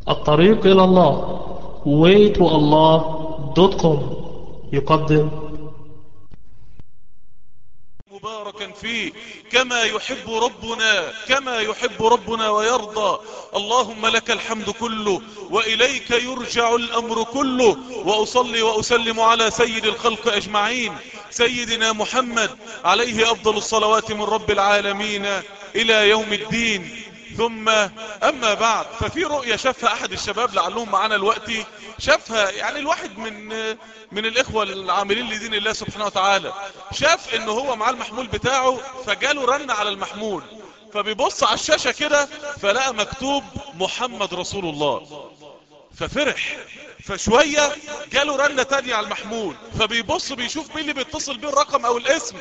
الطريق إلى الله waytoallah.com يقدم مباركا فيه كما يحب ربنا كما يحب ربنا ويرضى اللهم لك الحمد كله وإليك يرجع الأمر كله وأصلي وأسلم على سيد الخلق أجمعين سيدنا محمد عليه أفضل الصلوات من رب العالمين إلى يوم الدين ثم أما بعد ففي رؤية شافها أحد الشباب لعلهم معنا الوقت شافها يعني الواحد من من الإخوة العاملين لدين الله سبحانه وتعالى شاف إن هو مع المحمول بتاعه فجاله رن على المحمول فبيبص على الشاشة كده فلقى مكتوب محمد رسول الله ففرح فشوية جاله رنة تانية على المحمول فبيبص بيشوف مين اللي بيتصل بيه الرقم او الاسم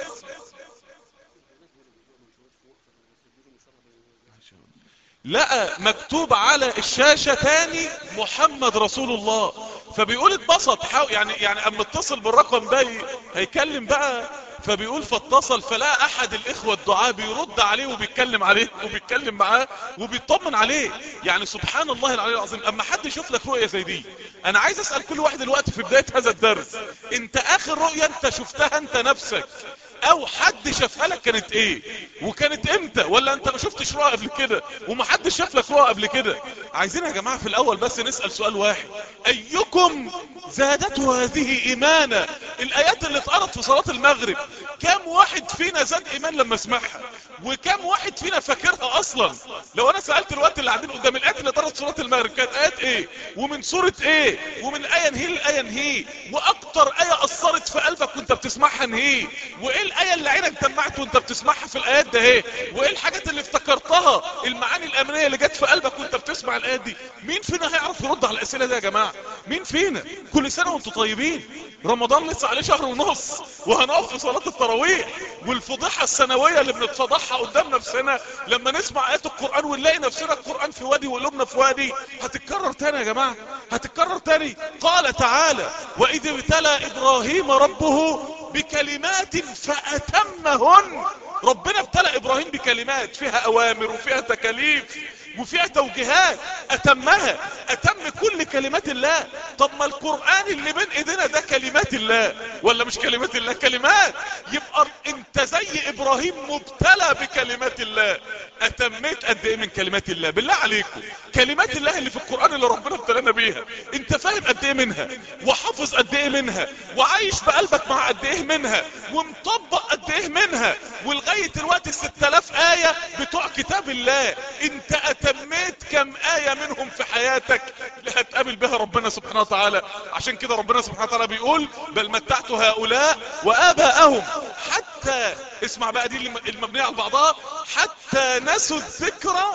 لقى مكتوب على الشاشة تاني محمد رسول الله فبيقول اتبسط حاول يعني يعني اما اتصل بالرقم ده هيكلم بقى فبيقول فاتصل فلقى احد الاخوة الدعاء بيرد عليه وبيتكلم عليه وبيتكلم معاه وبيطمن عليه يعني سبحان الله العلي العظيم اما حد يشوف لك رؤية زي دي انا عايز اسأل كل واحد دلوقتي في بداية هذا الدرس انت اخر رؤية انت شفتها انت نفسك او حد شافها لك كانت ايه وكانت امتى ولا انت ما شفتش رؤى قبل كده ومحدش شاف لك رؤى قبل كده عايزين يا جماعة في الاول بس نسأل سؤال واحد ايكم زادته هذه ايمانا الايات اللي اتقرت في صلاة المغرب كم واحد فينا زاد ايمان لما سمعها وكم واحد فينا فاكرها اصلا لو انا سألت الوقت اللي قاعدين قدام الايات اللي اتقرت في صلاة المغرب كانت ايات ايه ومن سورة ايه ومن ايه نهي لايه نهي واكتر ايه اثرت في قلبك وانت بتسمعها نهي وايه الايه اللي عينك دمعت وانت بتسمعها في الايات ده ايه وايه الحاجات اللي افتكرتها المعاني الامنيه اللي جت في قلبك وانت بتسمع الايات دي مين فينا هيعرف يرد على الاسئله دي يا جماعه مين فينا كل سنه وانتم طيبين رمضان لسه عليه شهر ونص وهنقف في صلاه التراويح والفضيحه السنويه اللي بنتفضحها قدام نفسنا لما نسمع ايات القران ونلاقي نفسنا القران في وادي وقلوبنا في وادي هتتكرر تاني يا جماعه هتتكرر تاني قال تعالى واذ ابتلى ابراهيم ربه بكلمات فأتمهن ربنا ابتلى ابراهيم بكلمات فيها اوامر وفيها تكاليف وفيها توجيهات اتمها اتم كل كلمات الله طب ما القرآن اللي بين ايدينا ده كلمات الله ولا مش كلمات الله كلمات يبقى انت زي ابراهيم مبتلى بكلمات الله اتميت قد ايه من كلمات الله بالله عليكم كلمات الله اللي في القرآن اللي ربنا ابتلانا بيها انت فاهم قد ايه منها وحافظ قد ايه منها وعايش بقلبك مع قد ايه منها ومطبق قد ايه منها ولغاية الوقت الست الاف اية بتوع كتاب الله انت اتميت كم اية منهم في حياتك اللي هتقابل بها ربنا سبحانه وتعالى عشان كده ربنا سبحانه وتعالى بيقول بل متعت هؤلاء واباءهم حتى اسمع بقى دي المبنية على بعضها حتى نسوا الذكرى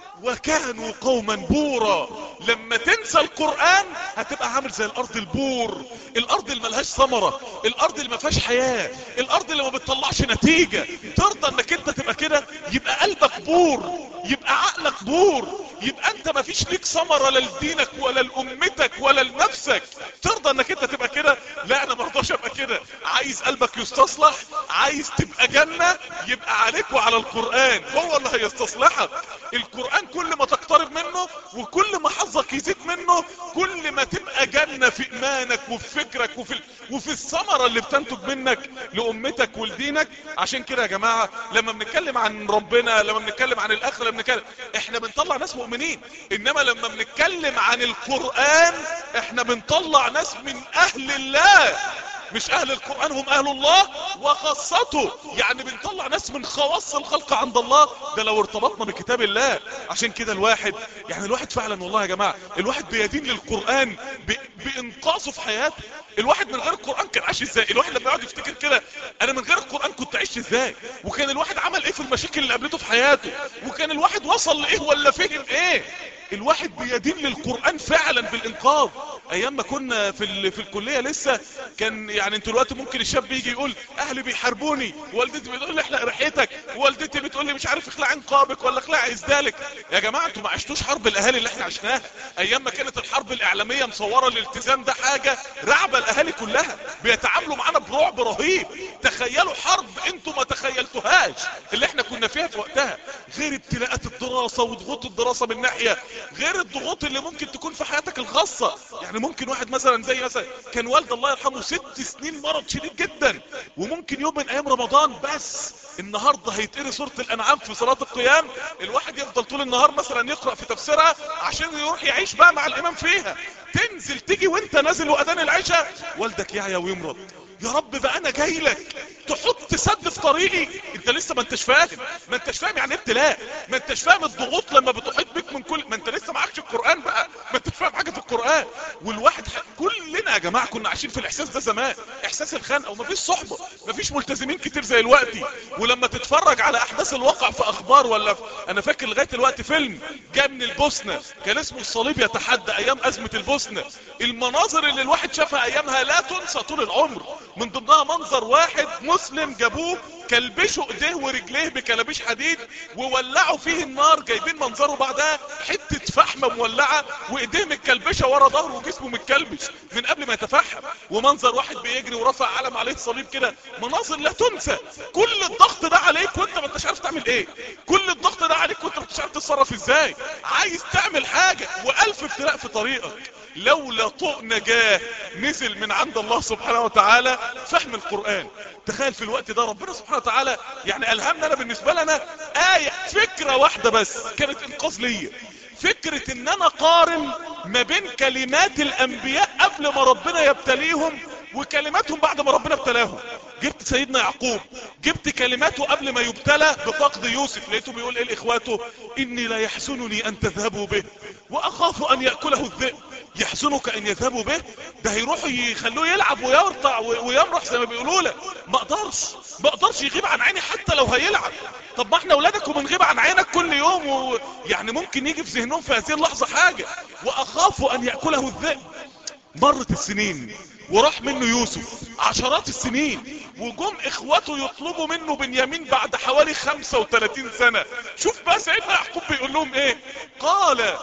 وكانوا قوما بورا لما تنسى القرآن هتبقى عامل زي الارض البور الارض اللي ملهاش ثمرة الارض اللي ما فيهاش حياة الارض اللي ما بتطلعش نتيجة ترضى انك انت تبقى كده يبقى قلبك بور يبقى عقلك بور يبقى انت ما فيش ليك ثمرة لا لدينك ولا لامتك ولا لنفسك ترضى انك انت تبقى كده لا انا ما ارضاش ابقى كده عايز قلبك يستصلح عايز تبقى جنة يبقى عليك وعلى القرآن هو اللي هيستصلحك القرآن كل ما تقترب منه وكل ما حظك يزيد منه كل ما تبقى جنة في ايمانك وفي فكرك وفي وفي الثمرة اللي بتنتج منك لامتك ولدينك عشان كده يا جماعة لما بنتكلم عن ربنا لما بنتكلم عن الاخرة لما بنتكلم احنا بنطلع ناس مؤمنين انما لما بنتكلم عن القرآن احنا بنطلع ناس من اهل الله مش اهل القرآن هم اهل الله وخاصته يعني بنطلع ناس من خواص الخلق عند الله ده لو ارتبطنا بكتاب الله عشان كده الواحد يعني الواحد فعلا والله يا جماعة الواحد بيدين للقرآن بانقاصه في حياته الواحد من غير القرآن كان عايش ازاي الواحد لما يقعد يفتكر كده انا من غير القرآن كنت عايش ازاي وكان الواحد عمل ايه في المشاكل اللي قابلته في حياته وكان الواحد وصل لايه ولا فهم ايه الواحد بيدين للقرآن فعلا بالانقاذ ايام ما كنا في ال... في الكليه لسه كان يعني انتوا دلوقتي ممكن الشاب يجي يقول اهلي بيحاربوني والدتي بتقول لي احلق ريحتك والدتي بتقول لي مش عارف اخلع نقابك ولا اخلع ازدالك يا جماعه انتوا ما عشتوش حرب الاهالي اللي احنا عشناها ايام ما كانت الحرب الاعلاميه مصوره الالتزام ده حاجه رعبه الاهالي كلها بيتعاملوا معانا برعب رهيب تخيلوا حرب انتوا ما تخيلتوهاش اللي احنا كنا فيها في وقتها غير ابتلاءات الدراسه وضغوط الدراسه من ناحيه غير الضغوط اللي ممكن تكون في حياتك الخاصه يعني ممكن واحد مثلا زي مثلا كان والد الله يرحمه ست سنين مرض شديد جدا وممكن يوم من ايام رمضان بس النهارده هيتقري سوره الانعام في صلاه القيام الواحد يفضل طول النهار مثلا يقرا في تفسيرها عشان يروح يعيش بقى مع الامام فيها تنزل تيجي وانت نازل واذان العشاء والدك يعيا ويمرض يا رب بقى انا جاي لك تحط سد في طريقي انت لسه ما انتش فاهم ما انتش فاهم يعني ايه ابتلاء ما انتش فاهم الضغوط لما بتحيط بك من كل ما انت لسه معكش القران بقى ما انتش فاهم حاجه في القران والواحد ح... كلنا يا جماعه كنا عايشين في الاحساس ده زمان احساس الخنقه ومفيش صحبه مفيش ملتزمين كتير زي الوقتي ولما تتفرج على احداث الواقع في اخبار ولا في... انا فاكر لغايه الوقت فيلم جاء من البوسنه كان اسمه الصليب يتحدى ايام ازمه البوسنه المناظر اللي الواحد شافها ايامها لا تنسى طول العمر من ضمنها منظر واحد مسلم جابوه كلبشوا ايديه ورجليه بكلابيش حديد وولعوا فيه النار جايبين منظره بعدها حتة فحمة مولعة وايديه متكلبشة ورا ظهره وجسمه متكلبش من قبل ما يتفحم ومنظر واحد بيجري ورفع علم عليه الصليب كده مناظر لا تنسى كل الضغط ده عليك وانت ما انتش عارف تعمل ايه كل الضغط ده عليك وانت ما انتش عارف تتصرف ازاي عايز تعمل حاجة والف ابتلاء في طريقك لولا طوق نجاه نزل من عند الله سبحانه وتعالى فهم القرآن تخيل في الوقت ده ربنا سبحانه وتعالى يعني ألهمنا أنا بالنسبة لنا آية فكرة واحدة بس كانت إنقاذ ليا فكرة ان انا قارن ما بين كلمات الانبياء قبل ما ربنا يبتليهم وكلماتهم بعد ما ربنا ابتلاهم جبت سيدنا يعقوب جبت كلماته قبل ما يبتلى بفقد يوسف لقيته بيقول ايه لاخواته اني لا يحزنني ان تذهبوا به واخاف ان يأكله الذئب يحزنك ان يذهبوا به ده هيروحوا يخلوه يلعب ويرطع ويمرح زي ما بيقولوا له ما اقدرش ما اقدرش يغيب عن عيني حتى لو هيلعب طب ما احنا اولادك وبنغيب عن عينك كل يوم ويعني ممكن يجي في ذهنهم في هذه اللحظة حاجة واخاف ان يأكله الذئب مرت السنين وراح منه يوسف عشرات السنين وجم اخوته يطلبوا منه بنيامين بعد حوالي 35 سنة شوف بقى سيدنا يعقوب بيقول لهم ايه قال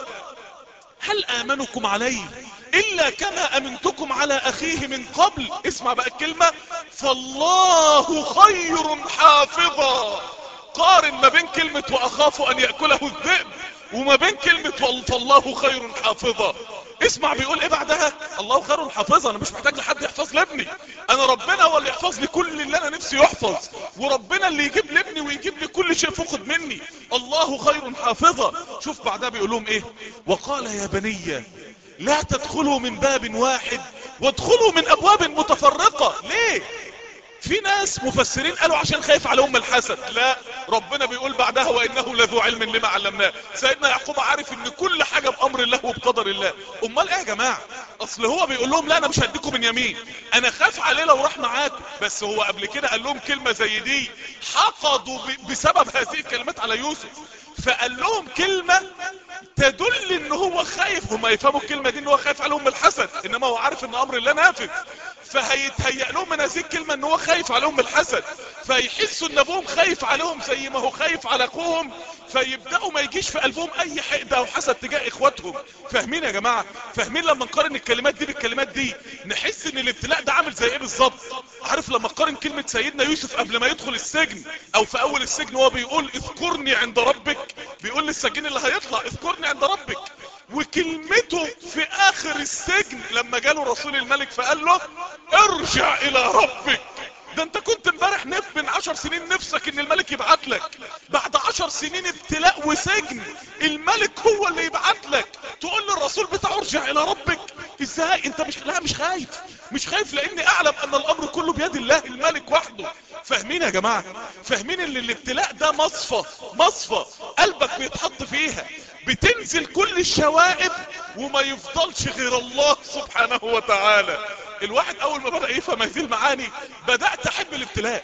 هل امنكم عليه الا كما امنتكم على اخيه من قبل اسمع بقى الكلمة فالله خير حافظا قارن ما بين كلمة واخاف ان يأكله الذئب وما بين كلمة فالله خير حافظا اسمع بيقول ايه بعدها الله خير حافظا انا مش محتاج لحد يحفظ لابني انا ربنا هو اللي يحفظ لي كل اللي انا نفسي يحفظ وربنا اللي يجيب لابني ويجيب لي كل شيء فقد مني الله خير حافظا شوف بعدها بيقول لهم ايه وقال يا بني لا تدخلوا من باب واحد وادخلوا من ابواب متفرقة ليه في ناس مفسرين قالوا عشان خايف عليهم الحسد لا ربنا بيقول بعدها وانه لذو علم لما علمناه سيدنا يعقوب عارف ان كل حاجة بامر الله وبقدر الله امال ايه يا جماعة اصل هو بيقول لهم لا انا مش هديكم من يمين انا خاف عليه لو راح معاكم بس هو قبل كده قال لهم كلمة زي دي حقدوا بسبب هذه الكلمات على يوسف فقال لهم كلمة تدل ان هو خايف هم يفهموا الكلمة دي ان هو خايف عليهم من الحسد انما هو عارف ان امر الله نافذ فهيتهيأ لهم من هذه الكلمة ان هو خايف عليهم من الحسد فيحسوا ان ابوهم خايف عليهم زي ما هو خايف على اخوهم فيبدأوا ما يجيش في قلبهم اي حقد او حسد تجاه اخواتهم فاهمين يا جماعة فاهمين لما نقارن الكلمات دي بالكلمات دي نحس ان الابتلاء ده عامل زي ايه بالظبط عارف لما نقارن كلمة سيدنا يوسف قبل ما يدخل السجن او في اول السجن هو بيقول اذكرني عند ربك بيقول للسجين اللي هيطلع اذكرني عند ربك وكلمته في اخر السجن لما جاله رسول الملك فقال له ارجع الى ربك ده انت كنت امبارح نف من عشر سنين نفسك ان الملك يبعت لك بعد عشر سنين ابتلاء وسجن الملك هو اللي يبعت لك تقول للرسول بتاعه ارجع الى ربك ازاي انت مش لا مش خايف مش خايف لاني اعلم ان الامر كله بيد الله الملك وحده فاهمين يا جماعة فاهمين ان الابتلاء ده مصفى مصفى قلبك بيتحط فيها بتنزل كل الشوائب وما يفضلش غير الله سبحانه وتعالى الواحد اول ما بدأ يفهم هذه المعاني بدأت احب الابتلاء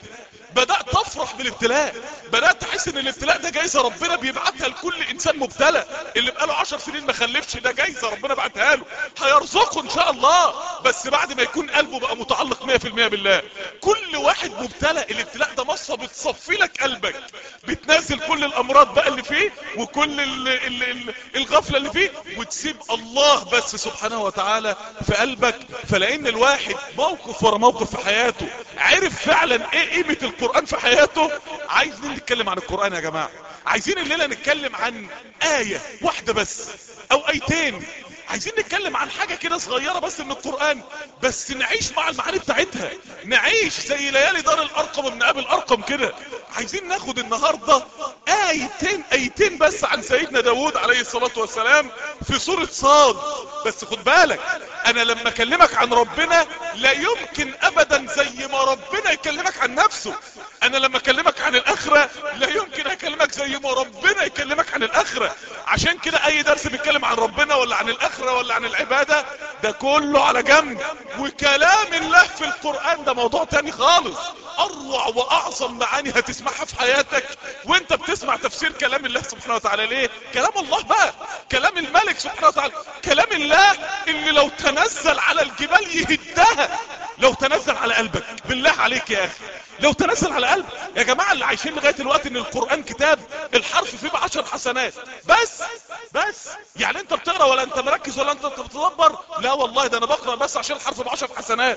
بدأت تفرح بالابتلاء بدأت تحس ان الابتلاء ده جايزة ربنا بيبعتها لكل انسان مبتلى اللي بقاله عشر سنين ما خلفش ده جايزة ربنا بعتها له هيرزقه ان شاء الله بس بعد ما يكون قلبه بقى متعلق 100% بالله كل واحد مبتلى الابتلاء ده مصة بتصفي لك قلبك بتنزل كل الامراض بقى اللي فيه وكل ال ال ال الغفلة اللي فيه وتسيب الله بس سبحانه وتعالى في قلبك فلان الواحد موقف ورا موقف في حياته عرف فعلا ايه قيمة القرآن في حياته عايزين نتكلم عن القرآن يا جماعة عايزين الليلة نتكلم عن آية واحدة بس او ايتين عايزين نتكلم عن حاجة كده صغيرة بس من القرآن بس نعيش مع المعاني بتاعتها نعيش زي ليالي دار الارقم ابن ابي الارقم كده عايزين ناخد النهاردة ايتين ايتين بس عن سيدنا داود عليه الصلاة والسلام في سورة صاد بس خد بالك انا لما اكلمك عن ربنا لا يمكن ابدا زي ما ربنا يكلمك عن نفسه انا لما اكلمك عن الاخرة لا يمكن اكلمك زي ما ربنا يكلمك عن الاخرة عشان كده اي درس بيتكلم عن ربنا ولا عن الاخرة ولا عن العبادة ده كله على جنب وكلام الله في القرآن ده موضوع تاني خالص اروع واعظم معاني هتسمعها في حياتك وانت بتسمع تفسير كلام الله سبحانه وتعالى ليه كلام الله بقى كلام الملك سبحانه وتعالى كلام الله اللي لو تنزل على الجبال يهدها لو تنزل على قلبك بالله عليك يا اخي لو تنزل على قلب يا جماعة اللي عايشين لغاية الوقت ان القرآن كتاب الحرف فيه بعشر حسنات بس بس يعني انت بتقرأ ولا انت مركز ولا انت بتدبر لا والله ده انا بقرأ بس عشان الحرف بعشر حسنات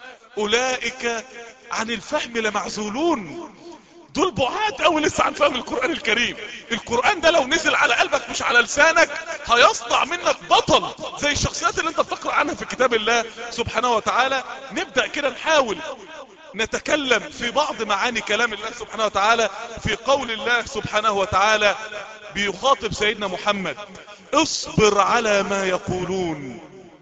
اولئك عن الفهم لمعزولون دول بعاد قوي لسه عن فهم القرآن الكريم القرآن ده لو نزل على قلبك مش على لسانك هيصنع منك بطل زي الشخصيات اللي انت بتقرأ عنها في كتاب الله سبحانه وتعالى نبدأ كده نحاول نتكلم في بعض معاني كلام الله سبحانه وتعالى في قول الله سبحانه وتعالى بيخاطب سيدنا محمد اصبر على ما يقولون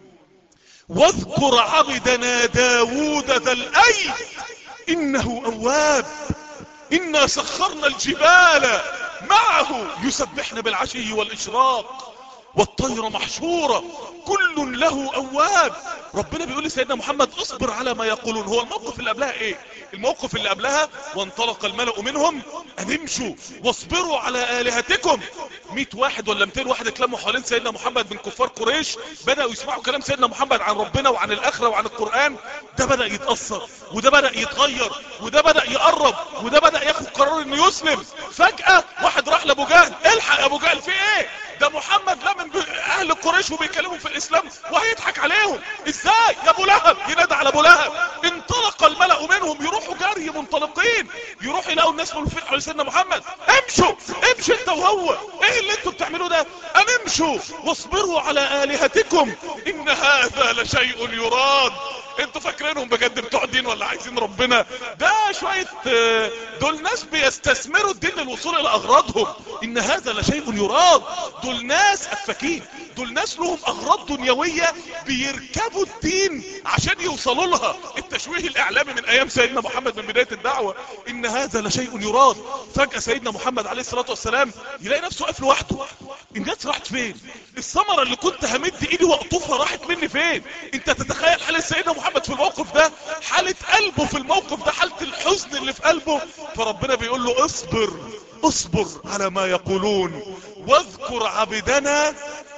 واذكر عبدنا داود ذا الايد انه اواب انا سخرنا الجبال معه يسبحن بالعشي والاشراق والطير محشورة كل له اواب ربنا بيقول لسيدنا محمد اصبر على ما يقولون هو الموقف اللي قبلها ايه الموقف اللي قبلها وانطلق الملأ منهم ان امشوا واصبروا على الهتكم 100 واحد ولا 200 واحد اتلموا حوالين سيدنا محمد من كفار قريش بدأوا يسمعوا كلام سيدنا محمد عن ربنا وعن الاخرة وعن القرآن ده بدأ يتأثر وده بدأ يتغير وده بدأ يقرب وده بدأ ياخد قرار انه يسلم فجأة واحد راح لابو جهل الحق يا ابو جهل في ايه ده محمد لا من اهل قريش وبيتكلموا في الاسلام وهيضحك عليهم ازاي يا ابو لهب ينادى على ابو لهب انطلق الملأ منهم يروحوا جري منطلقين يروحوا يلاقوا الناس ملفين حول سيدنا محمد امشوا امشوا انت وهو ايه اللي انتوا بتعملوه ده ام امشوا واصبروا على الهتكم ان هذا لشيء يراد انتوا فاكرينهم بجد بتوع دين ولا عايزين ربنا ده شوية دول ناس بيستثمروا الدين للوصول الى اغراضهم ان هذا لشيء يراد دول ناس افاكين دول ناس لهم اغراض دنيوية بيركبوا الدين عشان يوصلوا لها التشويه الاعلامي من ايام سيدنا محمد من بداية الدعوة ان هذا لشيء يراد فجأة سيدنا محمد عليه الصلاة والسلام يلاقي نفسه واقف لوحده الناس راحت فين الثمرة اللي كنت همد ايدي واقطفها راحت مني فين انت تتخيل حالة سيدنا محمد في الموقف ده حالة قلبه في الموقف ده حالة الحزن اللي في قلبه فربنا بيقول له اصبر اصبر على ما يقولون واذكر عبدنا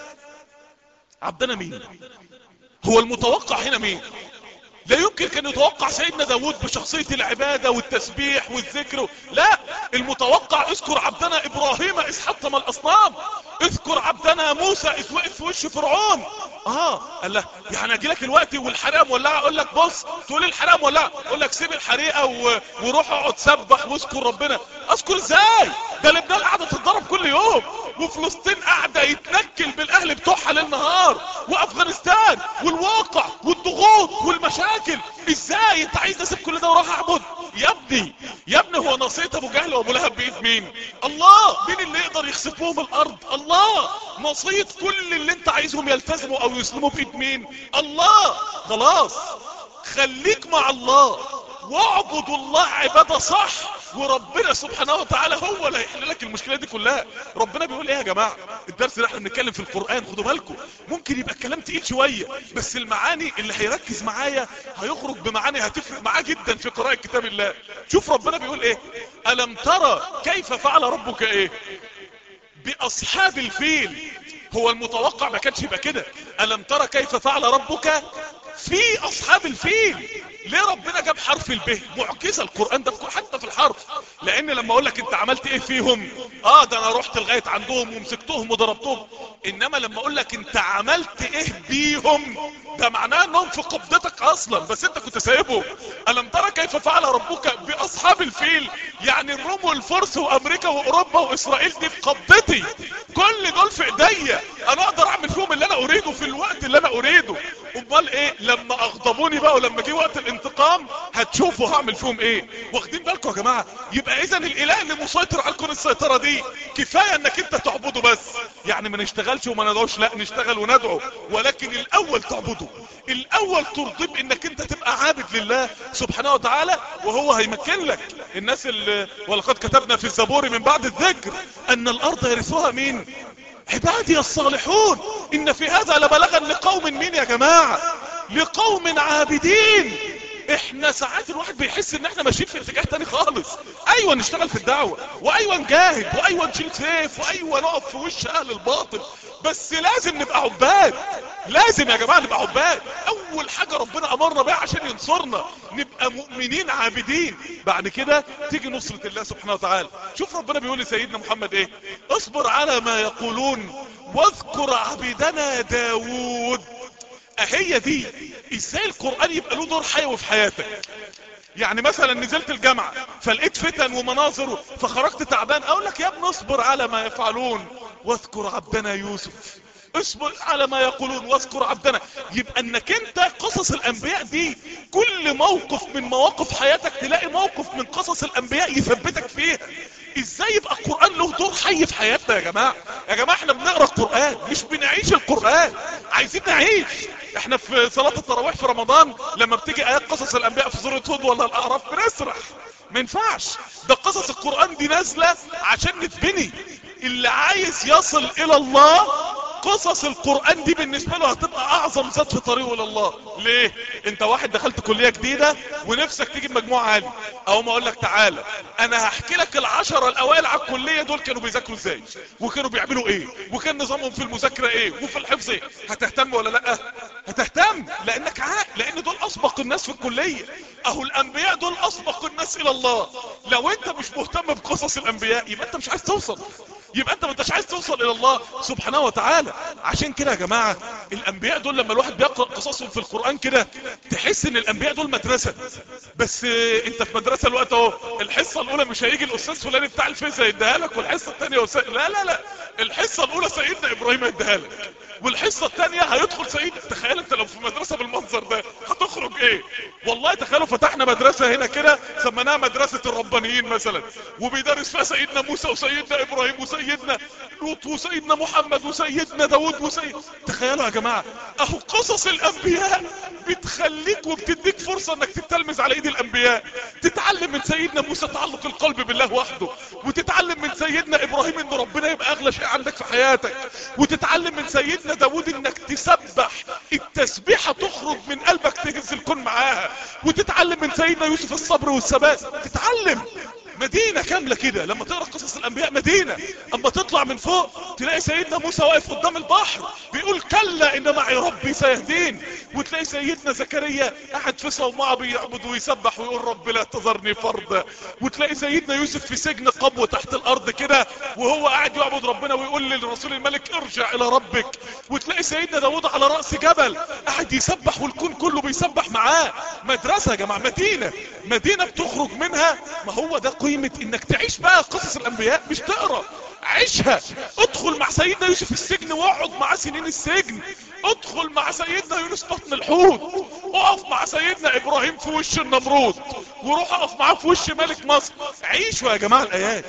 عبدنا مين هو المتوقع هنا مين لا يمكن كان يتوقع سيدنا داود بشخصية العبادة والتسبيح والذكر لا المتوقع اذكر عبدنا ابراهيم اذ حطم الاصنام اذكر عبدنا موسى اذ وقف في وش فرعون اه قال له يعني اجي لك الوقت والحريقه مولعه اقول لك بص تقول الحريقه مولعه اقول لك سيب الحريقه و... وروح اقعد سبح واذكر ربنا اذكر ازاي ده لبنان قاعده تتضرب كل يوم وفلسطين قاعده يتنكل بالاهل بتوعها ليل نهار وافغانستان والواقع والضغوط والمشاكل ازاي انت عايز اسيب كل ده واروح اعبد يا ابني يا ابني هو نصية ابو جهل وابو لهب بايد مين الله مين اللي يقدر يخسف لهم الارض الله نصية كل اللي انت عايزهم يلتزموا او يسلموا بايد مين الله خلاص خليك مع الله واعبد الله عبادة صح وربنا سبحانه وتعالى هو اللي هيحل لك المشكله دي كلها ربنا بيقول ايه يا جماعه الدرس اللي احنا بنتكلم في القران خدوا بالكم ممكن يبقى الكلام تقيل شويه بس المعاني اللي هيركز معايا هيخرج بمعاني هتفرق معاه جدا في قراءه كتاب الله شوف ربنا بيقول ايه الم ترى كيف فعل ربك ايه باصحاب الفيل هو المتوقع ما كانش يبقى كده الم ترى كيف فعل ربك في اصحاب الفيل ليه ربنا جاب حرف الب معجزه القران ده حتى في الحرف لان لما اقول لك انت عملت ايه فيهم اه ده انا رحت لغايه عندهم ومسكتهم وضربتهم انما لما اقول لك انت عملت ايه بيهم ده معناه انهم في قبضتك اصلا بس انت كنت سايبهم الم ترى كيف فعل ربك باصحاب الفيل يعني الروم والفرس وامريكا واوروبا واسرائيل دي في قبضتي كل دول في ايديا انا اقدر اعمل فيهم اللي انا اريده في الوقت اللي انا اريده امال ايه لما اغضبوني بقى ولما جه وقت الانتقام هتشوفوا هعمل فيهم ايه واخدين بالكم يا جماعه يبقى اذا الاله اللي مسيطر على الكون السيطره دي كفايه انك انت تعبده بس يعني ما نشتغلش وما ندعوش لا نشتغل وندعو ولكن الاول تعبده الاول ترضي بانك انت تبقى عابد لله سبحانه وتعالى وهو هيمكن لك الناس اللي ولقد كتبنا في الزبور من بعد الذكر ان الارض يرثها مين عبادي الصالحون ان في هذا لبلغا لقوم مين يا جماعة لقوم عابدين احنا ساعات الواحد بيحس ان احنا ماشيين في اتجاه تاني خالص ايوه نشتغل في الدعوة وايوه نجاهد وايوه نشيل سيف وايوه نقف في وش اهل الباطل بس لازم نبقى عباد لازم يا جماعة نبقى عباد اول حاجة ربنا امرنا بيها عشان ينصرنا نبقى مؤمنين عابدين بعد كده تيجي نصرة الله سبحانه وتعالى شوف ربنا بيقول لسيدنا محمد ايه اصبر على ما يقولون واذكر عبدنا داوود اهي دي ازاي القرآن يبقى له دور حيوي في حياتك يعني مثلا نزلت الجامعة فلقيت فتن ومناظر فخرجت تعبان اقول لك يا ابن اصبر على ما يفعلون واذكر عبدنا يوسف اصبر على ما يقولون واذكر عبدنا يبقى انك انت قصص الانبياء دي كل موقف من مواقف حياتك تلاقي موقف من قصص الانبياء يثبتك فيها ازاي يبقى القرآن له دور حي في حياتنا يا جماعة يا جماعة احنا بنقرأ القرآن مش بنعيش القرآن عايزين نعيش احنا في صلاة التراويح في رمضان لما بتيجي ايات قصص الانبياء في سورة هود ولا الاعراف بنسرح ما ينفعش ده قصص القرآن دي نازلة عشان نتبني اللي عايز يصل الى الله قصص القرآن دي بالنسبة له هتبقى اعظم ذات في طريقه لله ليه انت واحد دخلت كلية جديدة ونفسك تجيب مجموعة عالي او ما اقول لك تعالى انا هحكي لك العشرة الاوائل على الكلية دول كانوا بيذاكروا ازاي وكانوا بيعملوا ايه وكان نظامهم في المذاكرة ايه وفي الحفظ ايه هتهتم ولا لا هتهتم لانك عاق لان دول اسبق الناس في الكلية اهو الانبياء دول اسبق الناس الى الله لو انت مش مهتم بقصص الانبياء يبقى انت مش عايز توصل يبقى انت ما انتش عايز توصل الى الله سبحانه وتعالى عشان كده يا جماعة الانبياء دول لما الواحد بيقرأ قصصهم في القرآن كده تحس ان الانبياء دول مدرسة بس اه انت في مدرسة الوقت اهو الحصة الاولى مش هيجي الاستاذ فلان بتاع الفيزياء يديها لك والحصة الثانية وس... لا لا لا الحصة الاولى سيدنا ابراهيم يديها لك والحصة الثانية هيدخل سيد تخيل انت لو في مدرسة بالمنظر ده هتخرج ايه والله تخيلوا فتحنا مدرسة هنا كده سميناها مدرسة الربانيين مثلا وبيدرس فيها سيدنا موسى وسيدنا ابراهيم وسيدنا لوط وسيدنا محمد وسيدنا داود وسيد تخيلوا يا جماعة اهو قصص الانبياء بتخليك وبتديك فرصة انك تتلمذ على ايد الانبياء تتعلم من سيدنا موسى تعلق القلب بالله وحده وتتعلم من سيدنا ابراهيم ان ربنا يبقى اغلى شيء عندك في حياتك وتتعلم من سيدنا داود انك تسبح التسبيحة تخرج من قلبك تهز الكون معاها وتتعلم من سيدنا يوسف الصبر والثبات تتعلم مدينة كاملة كده لما تقرأ قصص الانبياء مدينة اما تطلع من فوق تلاقي سيدنا موسى واقف قدام البحر بيقول كلا ان معي ربي سيهدين وتلاقي سيدنا زكريا قاعد في صومعة بيعبد ويسبح ويقول رب لا تذرني فردا وتلاقي سيدنا يوسف في سجن قبو تحت الارض كده وهو قاعد يعبد ربنا ويقول للرسول الملك ارجع الى ربك وتلاقي سيدنا داود على رأس جبل قاعد يسبح والكون كله بيسبح معاه مدرسة يا جماعة مدينة مدينة بتخرج منها ما هو ده قيمة انك تعيش بقى قصص الانبياء مش تقرأ عيشها ادخل مع سيدنا يوسف السجن واقعد معاه سنين السجن ادخل مع سيدنا يونس بطن الحوت اقف مع سيدنا ابراهيم في وش النمرود وروح اقف معاه في وش ملك مصر عيشوا يا جماعة الايات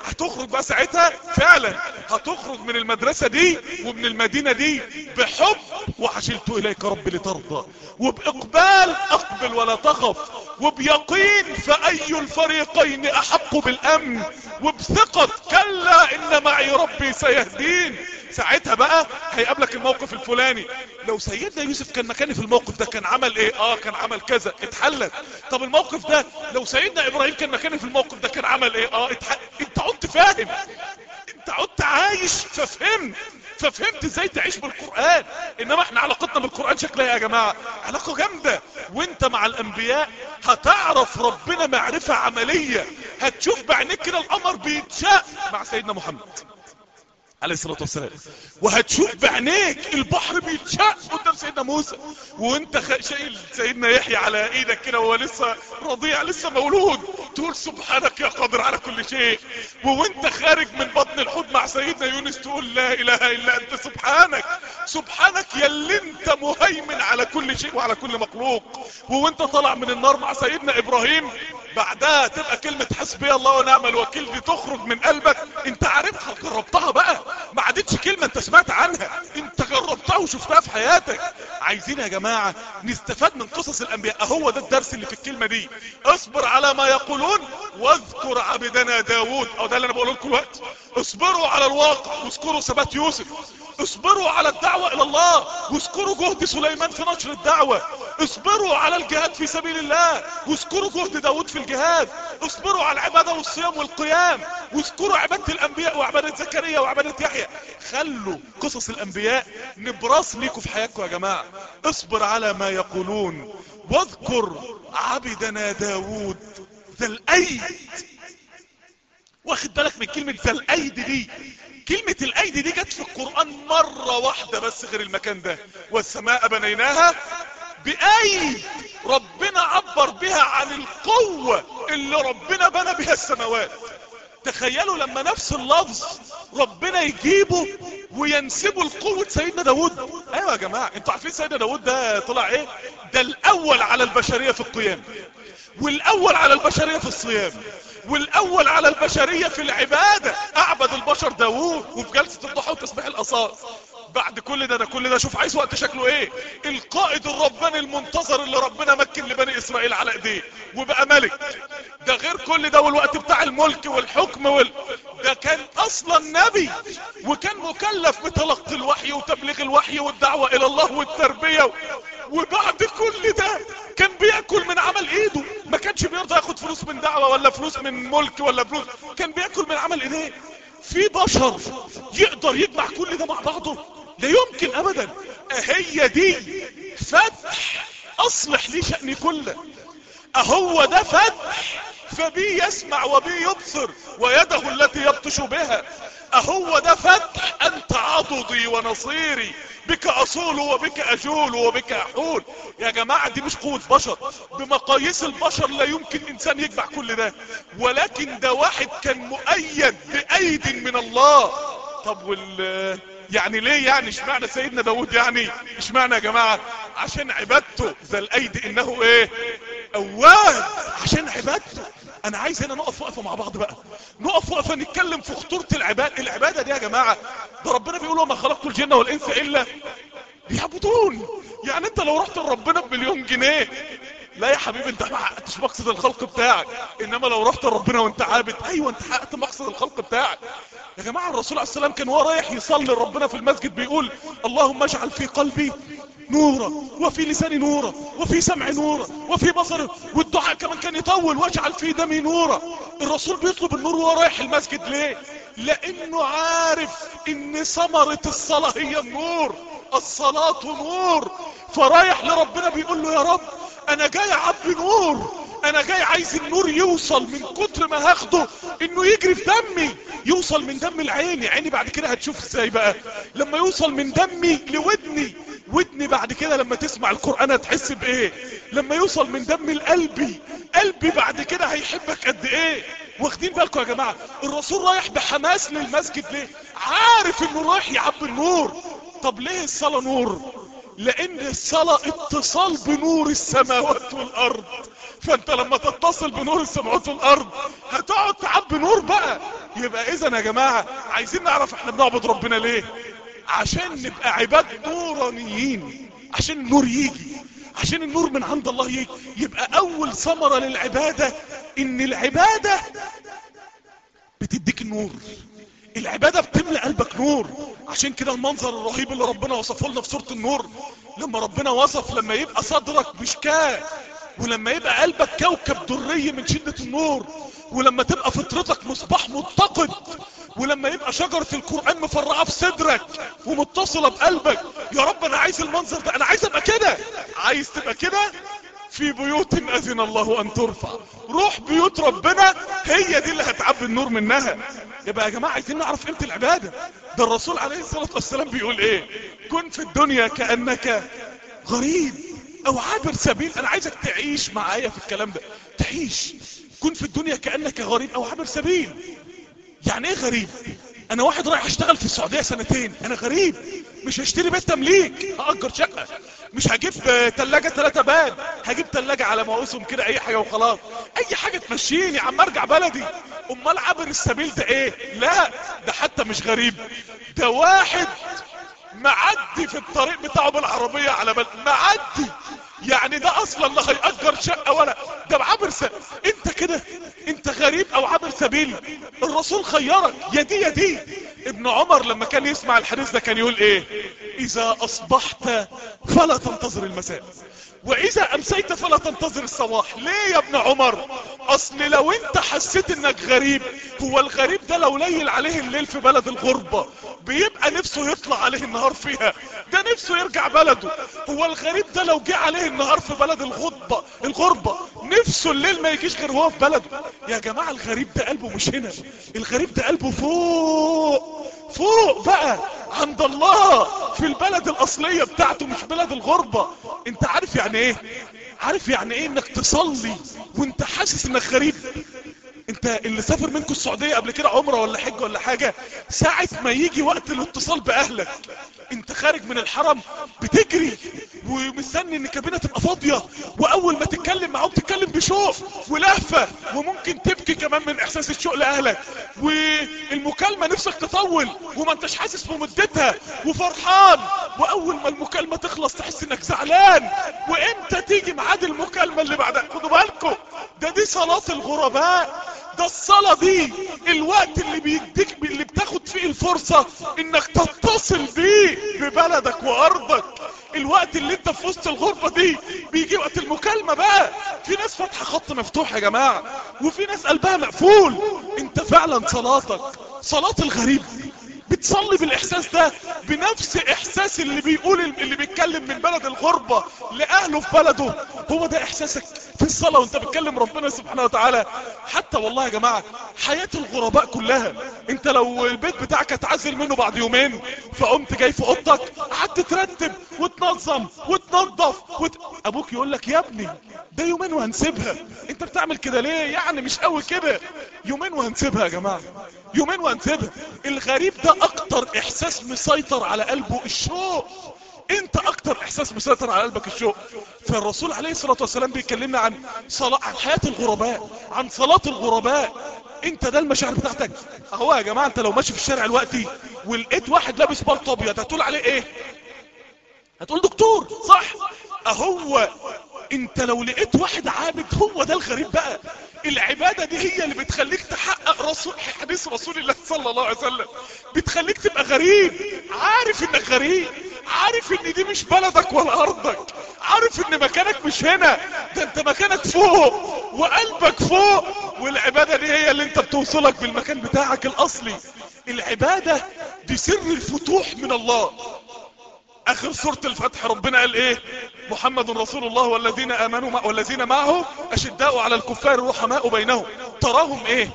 هتخرج بقى ساعتها فعلا هتخرج من المدرسة دي ومن المدينة دي بحب وحشلت اليك ربي لترضى وباقبال اقبل ولا تخف وبيقين فاي الفريقين احق بالامن وبثقة كلا ان معي ربي سيهدين ساعتها بقى هيقابلك الموقف الفلاني لو سيدنا يوسف كان مكاني في الموقف ده كان عمل ايه اه كان عمل كذا اتحلت طب الموقف ده لو سيدنا ابراهيم كان مكاني في الموقف ده كان عمل ايه اه اتح... انت عدت فاهم انت عدت عايش ففهمت ففهمت ازاي تعيش بالقرآن انما احنا علاقتنا بالقرآن شكلها يا جماعة علاقة جامدة وانت مع الانبياء هتعرف ربنا معرفة عملية هتشوف بعينيك كده القمر بيتشاء مع سيدنا محمد عليه الصلاة والسلام وهتشوف بعينيك البحر بيتشق قدام سيدنا موسى وانت خ- شايل سيدنا يحيى على ايدك كده وهو لسه رضيع لسه مولود تقول سبحانك يا قادر على كل شيء وانت خارج من بطن الحوت مع سيدنا يونس تقول لا اله الا انت سبحانك سبحانك يا اللي انت مهيمن على كل شيء وعلى كل مخلوق وانت طالع من النار مع سيدنا ابراهيم بعدها تبقى كلمة حسبي الله ونعم الوكيل دي تخرج من قلبك انت عارفها جربتها بقى ما عادتش كلمة انت سمعت عنها انت جربتها وشفتها في حياتك عايزين يا جماعة نستفاد من قصص الانبياء اهو ده الدرس اللي في الكلمة دي اصبر على ما يقولون واذكر عبدنا داود او ده اللي انا بقوله لكم الوقت اصبروا على الواقع واذكروا ثبات يوسف اصبروا على الدعوة الى الله واذكروا جهد سليمان في نشر الدعوة اصبروا على الجهاد في سبيل الله واذكروا جهد داود في الجهاد اصبروا على العبادة والصيام والقيام واذكروا عبادة الانبياء وعبادة زكريا وعبادة يحيى خلوا قصص الانبياء نبراس ليكم في حياتكم يا جماعة اصبر على ما يقولون واذكر عبدنا داود ذا الايد واخد بالك من كلمة ذا الايد دي كلمة الايد دي جت في القرآن مرة واحدة بس غير المكان ده والسماء بنيناها بأيد ربنا عبر بها عن القوة اللي ربنا بنى بها السماوات تخيلوا لما نفس اللفظ ربنا يجيبه وينسبه لقوة سيدنا داود ايوه يا جماعة انتوا عارفين سيدنا داود ده طلع ايه ده الاول على البشرية في القيام والاول على البشرية في الصيام والاول على البشرية في العبادة اعبد البشر داوود وفي جلسة الضحى وتسبيح الاصال بعد كل ده ده كل ده شوف عايز وقت شكله ايه القائد الرباني المنتظر اللي ربنا مكن لبني اسرائيل على ايديه وبقى ملك ده غير كل ده والوقت بتاع الملك والحكم وال... ده كان اصلا نبي وكان مكلف بتلقي الوحي وتبليغ الوحي والدعوة الى الله والتربية و... وبعد كل ده كان بياكل من عمل ايده ما كانش بيرضى ياخد فلوس من دعوة ولا فلوس من ملك ولا فلوس كان بياكل من عمل ايديه في بشر يقدر يجمع كل ده مع بعضه لا يمكن ابدا هي دي فتح اصلح لي شأني كله اهو ده فتح فبي يسمع وبي يبصر ويده التي يبطش بها اهو ده فتح انت عضدي ونصيري بك اصول وبك اجول وبك احول يا جماعة دي مش قوة بشر بمقاييس البشر لا يمكن انسان يجمع كل ده ولكن ده واحد كان مؤيد بايد من الله طب وال يعني ليه يعني اشمعنى سيدنا داود يعني اشمعنى يا جماعة عشان عبادته ذا الايد انه ايه اواب عشان عبادته انا عايز هنا نقف وقفة مع بعض بقى نقف وقفة نتكلم في خطورة العبادة العبادة دي يا جماعة ده ربنا بيقول وما خلقت الجن والانس الا بيعبدون يعني انت لو رحت لربنا بمليون جنيه لا يا حبيبي انت ما حققتش مقصد الخلق بتاعك انما لو رحت لربنا وانت عابد ايوه انت حققت مقصد الخلق بتاعك يا جماعة الرسول عليه السلام كان وهو رايح يصلي لربنا في المسجد بيقول اللهم اجعل في قلبي نورا وفي لساني نورا وفي سمعي نورا وفي بصري والدعاء كمان كان يطول واجعل في دمي نورا الرسول بيطلب النور وهو رايح المسجد ليه لانه عارف ان ثمرة الصلاة هي النور الصلاة نور فرايح لربنا بيقول له يا رب انا جاي اعبي نور انا جاي عايز النور يوصل من كتر ما هاخده انه يجري في دمي يوصل من دم العين عيني بعد كده هتشوف ازاي بقى لما يوصل من دمي لودني ودني بعد كده لما تسمع القرآن هتحس بايه لما يوصل من دم القلبي قلبي بعد كده هيحبك قد ايه واخدين بالكم يا جماعة الرسول رايح بحماس للمسجد ليه عارف انه رايح يعبي النور طب ليه الصلاة نور لان الصلاة اتصال بنور السماوات والارض فانت لما تتصل بنور السماوات والارض هتقعد تعبي نور بقى يبقى اذا يا جماعة عايزين نعرف احنا بنعبد ربنا ليه عشان نبقى عباد نورانيين عشان النور يجي عشان النور من عند الله يجي يبقى اول ثمرة للعبادة ان العبادة بتديك النور العبادة بتملى قلبك نور عشان كده المنظر الرهيب اللي ربنا وصفه لنا في سورة النور لما ربنا وصف لما يبقى صدرك مشكاة ولما يبقى قلبك كوكب دري من شدة النور ولما تبقى فطرتك مصباح متقد ولما يبقى شجرة القرآن مفرعة في صدرك ومتصلة بقلبك يا رب انا عايز المنظر ده انا عايز ابقى كده عايز تبقى كده في بيوت اذن الله ان ترفع روح بيوت ربنا هي دي اللي هتعبي النور منها يبقى يا جماعة عايزين نعرف قيمة العبادة ده الرسول عليه الصلاة والسلام بيقول ايه كن في الدنيا كأنك غريب او عابر سبيل انا عايزك تعيش معايا في الكلام ده تعيش كن في الدنيا كأنك غريب او عابر سبيل يعني ايه غريب انا واحد رايح اشتغل في السعودية سنتين انا غريب مش هشتري بيت تمليك هأجر شقة مش هجيب تلاجة ثلاثة باب هجيب تلاجة على مواسم كده اي حاجة وخلاص اي حاجة تمشيني عم ارجع بلدي امال عبر السبيل ده ايه لا ده حتى مش غريب ده واحد معدي في الطريق بتاعه بالعربية على بلد معدي يعني ده اصلا لا هيأجر شقة ولا ده عبر سبيل انت كده انت غريب او عبر سبيل الرسول خيرك يا دي يا دي ابن عمر لما كان يسمع الحديث ده كان يقول ايه اذا اصبحت فلا تنتظر المساء واذا امسيت فلا تنتظر الصباح ليه يا ابن عمر اصل لو انت حسيت انك غريب هو الغريب ده لو ليل عليه الليل في بلد الغربة بيبقى نفسه يطلع عليه النهار فيها ده نفسه يرجع بلده هو الغريب ده لو جه عليه النهار في بلد الغربة الغربة نفسه الليل ما يجيش غير هو في بلده يا جماعة الغريب ده قلبه مش هنا الغريب ده قلبه فوق فوق بقى عند الله في البلد الاصلية بتاعته مش بلد الغربة انت عارف يعني ايه عارف يعني ايه انك تصلي وانت حاسس انك غريب انت اللي سافر منكم السعودية قبل كده عمره ولا حج ولا حاجة ساعة ما يجي وقت الاتصال باهلك انت خارج من الحرم بتجري ومستني ان الكابينة تبقى فاضية واول ما تتكلم معاهم تتكلم بشوق ولهفة وممكن تبكي كمان من احساس الشوق لاهلك والمكالمة نفسك تطول وما انتش حاسس بمدتها وفرحان واول ما المكالمة تخلص تحس انك زعلان وامتى تيجي ميعاد المكالمة اللي بعدها خدوا بالكم ده دي صلاة الغرباء ده الصلاة دي الوقت اللي بيديك اللي بتاخد فيه الفرصة انك تتصل بيه ببلدك وارضك الوقت اللي انت في وسط الغربة دي بيجي وقت المكالمة بقى في ناس فاتحة خط مفتوح يا جماعة وفي ناس قلبها مقفول انت فعلا صلاتك صلاة الغريب بتصلي بالاحساس ده بنفس احساس اللي بيقول اللي بيتكلم من بلد الغربة لاهله في بلده هو ده احساسك في الصلاة وانت بتكلم ربنا سبحانه وتعالى حتى والله يا جماعة حياة الغرباء كلها انت لو البيت بتاعك اتعزل منه بعد يومين فقمت جاي في اوضتك قعدت ترتب وتنظم وتنظف وت... ابوك يقول لك يا ابني ده يومين وهنسيبها انت بتعمل كده ليه يعني مش قوي كده يومين وهنسيبها يا جماعة يومين وهنسيبها الغريب ده اكتر احساس مسيطر على قلبه الشوق انت اكتر احساس مسيطر على قلبك الشوق فالرسول عليه الصلاة والسلام بيكلمنا عن صلاة عن حياة الغرباء عن صلاة الغرباء انت ده المشاعر بتاعتك اهو يا جماعة انت لو ماشي في الشارع الوقتي ولقيت واحد لابس بالطو ابيض هتقول عليه ايه هتقول دكتور صح اهو انت لو لقيت واحد عابد هو ده الغريب بقى العبادة دي هي اللي بتخليك تحقق رسول حديث رسول الله صلى الله عليه وسلم بتخليك تبقى غريب عارف انك غريب عارف ان دي مش بلدك ولا ارضك عارف ان مكانك مش هنا ده انت مكانك فوق وقلبك فوق والعبادة دي هي اللي انت بتوصلك بالمكان بتاعك الاصلي العبادة دي سر الفتوح من الله اخر سورة الفتح ربنا قال ايه محمد رسول الله والذين امنوا مع والذين معه اشداء على الكفار رحماء بينهم تراهم ايه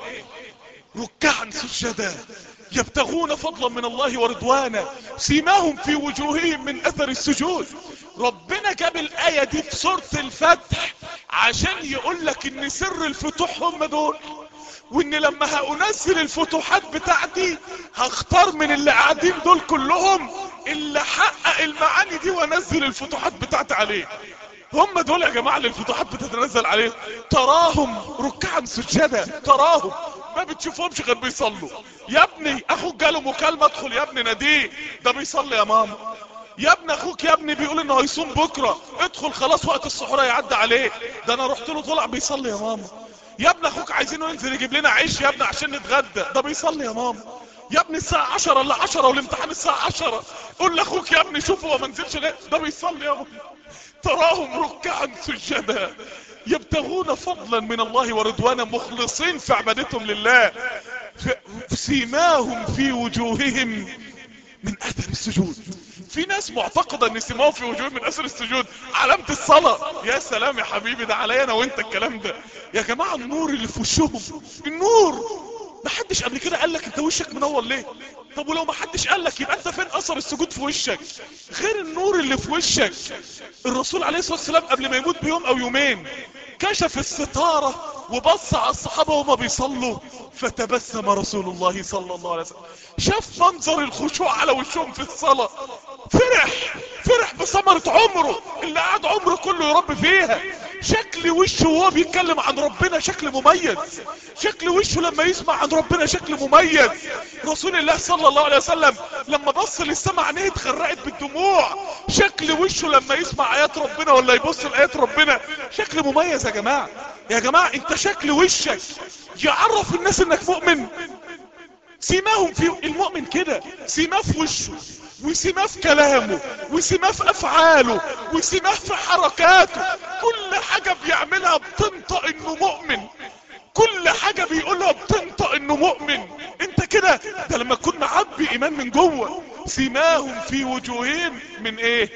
ركعا سجدا يبتغون فضلا من الله ورضوانا سيماهم في وجوههم من اثر السجود ربنا جاب الاية دي في سورة الفتح عشان يقول لك ان سر الفتوح هم دول وان لما هانزل الفتوحات بتاعتي هختار من اللي قاعدين دول كلهم اللي حقق المعاني دي وانزل الفتوحات بتاعتي عليه هم دول يا جماعة اللي الفتوحات بتتنزل عليه تراهم ركعا سجدا تراهم ما بتشوفهمش غير بيصلوا يا ابني اخوك جاله مكالمة ادخل يا ابني ناديه ده بيصلي يا ماما يا ابني اخوك يا ابني بيقول انه هيصوم بكرة ادخل خلاص وقت السحور هيعدي عليه ده انا رحت له طلع بيصلي يا ماما يا ابني اخوك عايزينه ينزل يجيب لنا عيش يا ابني عشان نتغدى ده بيصلي يا ماما يا ابني الساعة 10 الا 10 والامتحان الساعة 10 قول لاخوك يا ابني شوفه هو ما نزلش ليه ده بيصلي يا ماما تراهم ركعا سجدا يبتغون فضلا من الله ورضوانا مخلصين في عبادتهم لله ف- سيماهم في وجوههم من اثر السجود في ناس معتقده ان سيماهم في وجوههم من اثر السجود علامه الصلاه يا سلام يا حبيبي ده عليا انا وانت الكلام ده يا جماعه النور اللي في وشهم النور ما حدش قبل كده قال لك انت وشك منور ليه طب ولو ما حدش قال لك يبقى انت فين اثر السجود في وشك غير النور اللي في وشك الرسول عليه الصلاه والسلام قبل ما يموت بيوم او يومين كشف الستاره وبص على الصحابه وهما بيصلوا فتبسم رسول الله صلى الله عليه وسلم شاف منظر الخشوع على وشهم في الصلاه فرح فرح بثمرة عمره اللي قعد عمره كله يربي فيها شكل وشه وهو بيتكلم عن ربنا شكل مميز شكل وشه لما يسمع عن ربنا شكل مميز رسول الله صلى الله عليه وسلم لما بص للسماء عينيه اتغرقت بالدموع شكل وشه لما يسمع ايات ربنا ولا يبص لايات ربنا شكل مميز يا جماعة يا جماعة انت شكل وشك يعرف الناس انك مؤمن سيماهم في المؤمن كده سيماه في وشه وسيماه في كلامه وسيماه في افعاله وسيماه في حركاته كل حاجة بيعملها بتنطق انه مؤمن كل حاجة بيقولها بتنطق انه مؤمن انت كده ده لما تكون معبي ايمان من جوه سيماهم في وجوههم من ايه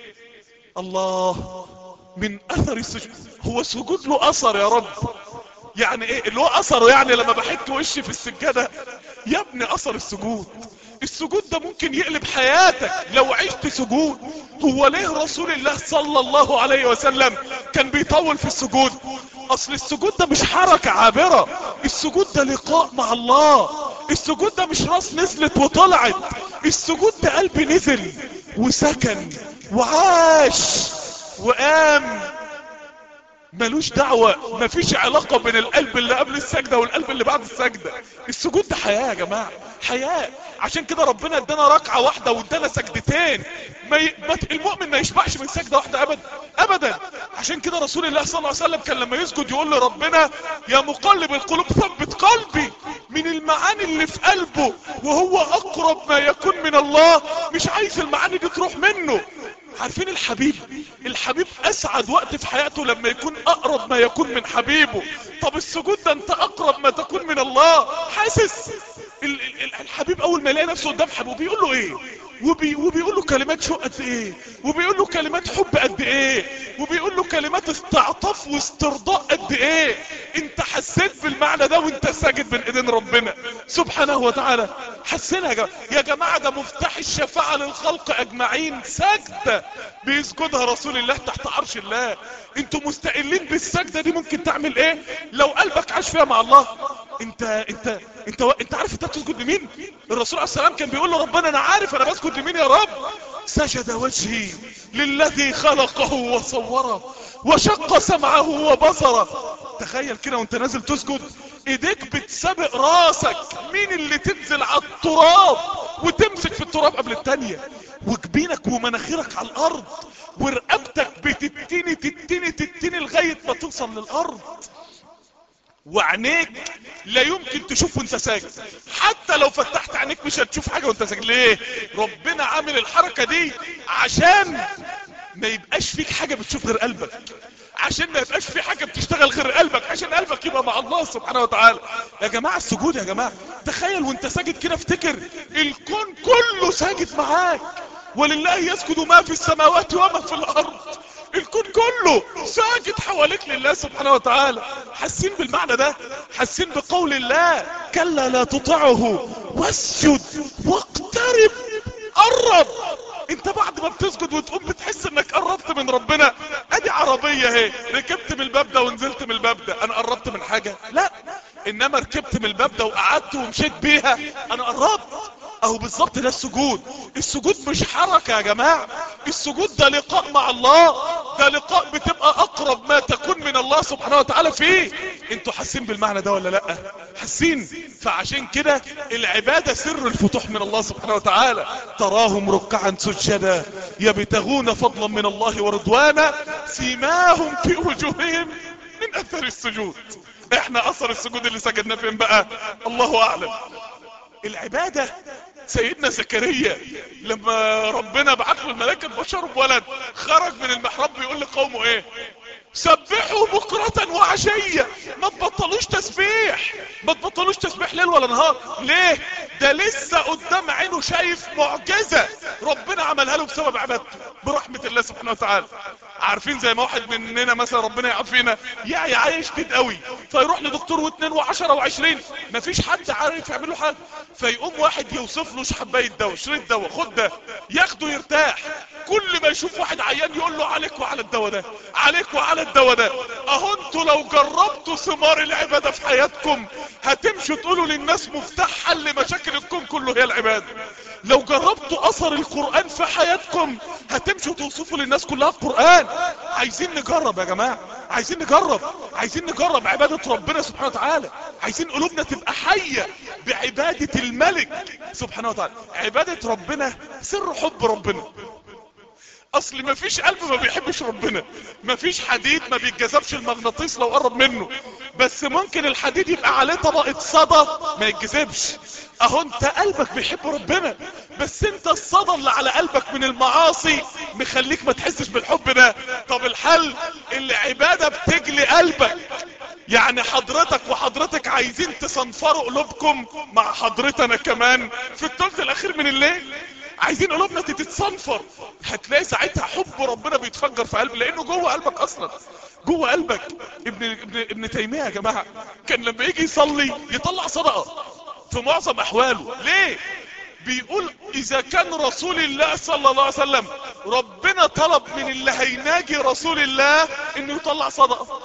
الله من اثر السجود هو السجود له اثر يا رب يعني ايه اللي هو اثره يعني لما بحط وشي في السجادة يا ابني اثر السجود السجود ده ممكن يقلب حياتك لو عشت سجود هو ليه رسول الله صلى الله عليه وسلم كان بيطول في السجود اصل السجود ده مش حركة عابرة السجود ده لقاء مع الله السجود ده مش راس نزلت وطلعت السجود ده قلب نزل وسكن وعاش وقام ملوش دعوة مفيش علاقة بين القلب اللي قبل السجدة والقلب اللي بعد السجدة السجود ده حياة يا جماعة حياة عشان كده ربنا ادانا ركعة واحدة وادانا سجدتين ما ي... ما... ت- المؤمن ما يشبعش من سجدة واحدة ابدا ابدا عشان كده رسول الله صلى الله عليه وسلم كان لما يسجد يقول لربنا يا مقلب القلوب ثبت قلبي من المعاني اللي في قلبه وهو اقرب ما يكون من الله مش عايز المعاني دي تروح منه عارفين الحبيب الحبيب اسعد وقت في حياته لما يكون اقرب ما يكون من حبيبه طب السجود ده انت اقرب ما تكون من الله حاسس ال- ال- ال- الحبيب اول ما يلاقي نفسه قدام حبيبه بيقول له ايه وبي وبيقول له كلمات شوق قد ايه وبيقول له كلمات حب قد ايه وبيقول له كلمات استعطاف واسترضاء قد ايه انت حسيت بالمعنى ده وانت ساجد بين ايدين ربنا سبحانه وتعالى حسينا يا جماعه يا جماعه ده مفتاح الشفاعه للخلق اجمعين سجده بيسجدها رسول الله تحت عرش الله انتوا مستقلين بالسجده دي ممكن تعمل ايه لو قلبك عاش فيها مع الله انت انت انت انت عارف انت بتسجد لمين الرسول عليه السلام كان بيقول له ربنا انا عارف انا بسجد لمين يا رب سجد وجهي للذي خلقه وصوره وشق سمعه وبصره تخيل كده وانت نازل تسجد ايديك بتسابق راسك مين اللي تنزل على التراب وتمسك في التراب قبل التانية وجبينك ومناخيرك على الارض ورقبتك بتتني تتني تتني لغاية ما توصل للارض وعينيك لا يمكن تشوف وانت ساجد حتى لو فتحت عينيك مش هتشوف حاجة وانت ساجد ليه ربنا عامل الحركة دي عشان ما يبقاش فيك حاجة بتشوف غير قلبك عشان ما يبقاش في حاجة بتشتغل غير قلبك عشان قلبك يبقى مع الله سبحانه وتعالى يا جماعة السجود يا جماعة تخيل وانت ساجد كده افتكر الكون كله ساجد معاك ولله يسجد ما في السماوات وما في الارض الكون كله ساجد حواليك لله سبحانه وتعالى حاسين بالمعنى ده حاسين بقول الله كلا لا تطعه واسجد واقترب قرب انت بعد ما بتسجد وتقوم بتحس انك قربت من ربنا ادي عربية اهي ركبت من الباب ده ونزلت من الباب ده انا قربت من حاجة لا انما ركبت من الباب ده وقعدت ومشيت بيها انا قربت اهو بالظبط ده السجود السجود مش حركة يا جماعة السجود ده لقاء مع الله ده لقاء بتبقى اقرب ما تكون من الله سبحانه وتعالى فيه انتوا حاسين بالمعنى ده ولا لا حاسين فعشان كده العبادة سر الفتوح من الله سبحانه وتعالى تراهم ركعا سجدا يبتغون فضلا من الله ورضوانا سيماهم في وجوههم من اثر السجود احنا اثر السجود اللي سجدنا فين بقى الله اعلم العبادة سيدنا زكريا لما ربنا بعت له الملائكة بشر بولد خرج من المحراب بيقول لقومه ايه سبحوا بكرة وعشية ما تبطلوش تسبيح ما تبطلوش تسبيح ليل ولا نهار ليه ده لسه قدام عينه شايف معجزة ربنا عملها له بسبب عبادته برحمة الله سبحانه وتعالى عارفين زي ما واحد مننا مثلا ربنا يعافينا يعي عايش شديد قوي فيروح لدكتور واثنين وعشرة وعشرين مفيش حد عارف يعمل له حاجة فيقوم واحد يوصف له حبايه دواء شريط دواء خد ده ياخده يرتاح كل ما يشوف واحد عيان يقول له عليك وعلى الدواء ده عليك وعلى الدواء ده اهو انتوا لو جربتوا ثمار العباده في حياتكم هتمشوا تقولوا للناس مفتاح حل مشاكل الكون كله هي العباده لو جربتوا اثر القرآن في حياتكم هتمشوا توصفوا للناس كلها القرآن عايزين نجرب يا جماعة عايزين نجرب عايزين نجرب عبادة ربنا سبحانه وتعالى عايزين قلوبنا تبقى حية بعبادة الملك سبحانه وتعالى عبادة ربنا سر حب ربنا اصل ما فيش قلب ما بيحبش ربنا ما فيش حديد ما بيتجذبش المغناطيس لو قرب منه بس ممكن الحديد يبقى عليه طبقة صدى ما يتجذبش اهو انت قلبك بيحب ربنا بس انت الصدى اللي على قلبك من المعاصي مخليك ما تحسش بالحب ده طب الحل العبادة بتجلي قلبك يعني حضرتك وحضرتك عايزين تصنفروا قلوبكم مع حضرتنا كمان في الثلث الاخير من الليل عايزين قلوبنا تتصنفر هتلاقي ساعتها حب ربنا بيتفجر في قلبك لانه جوه قلبك اصلا جوه قلبك ابن ابن ابن تيميه يا جماعه كان لما يجي يصلي يطلع صدقه في معظم احواله ليه بيقول اذا كان رسول الله صلى الله عليه وسلم ربنا طلب من اللي هيناجي رسول الله انه يطلع صدقه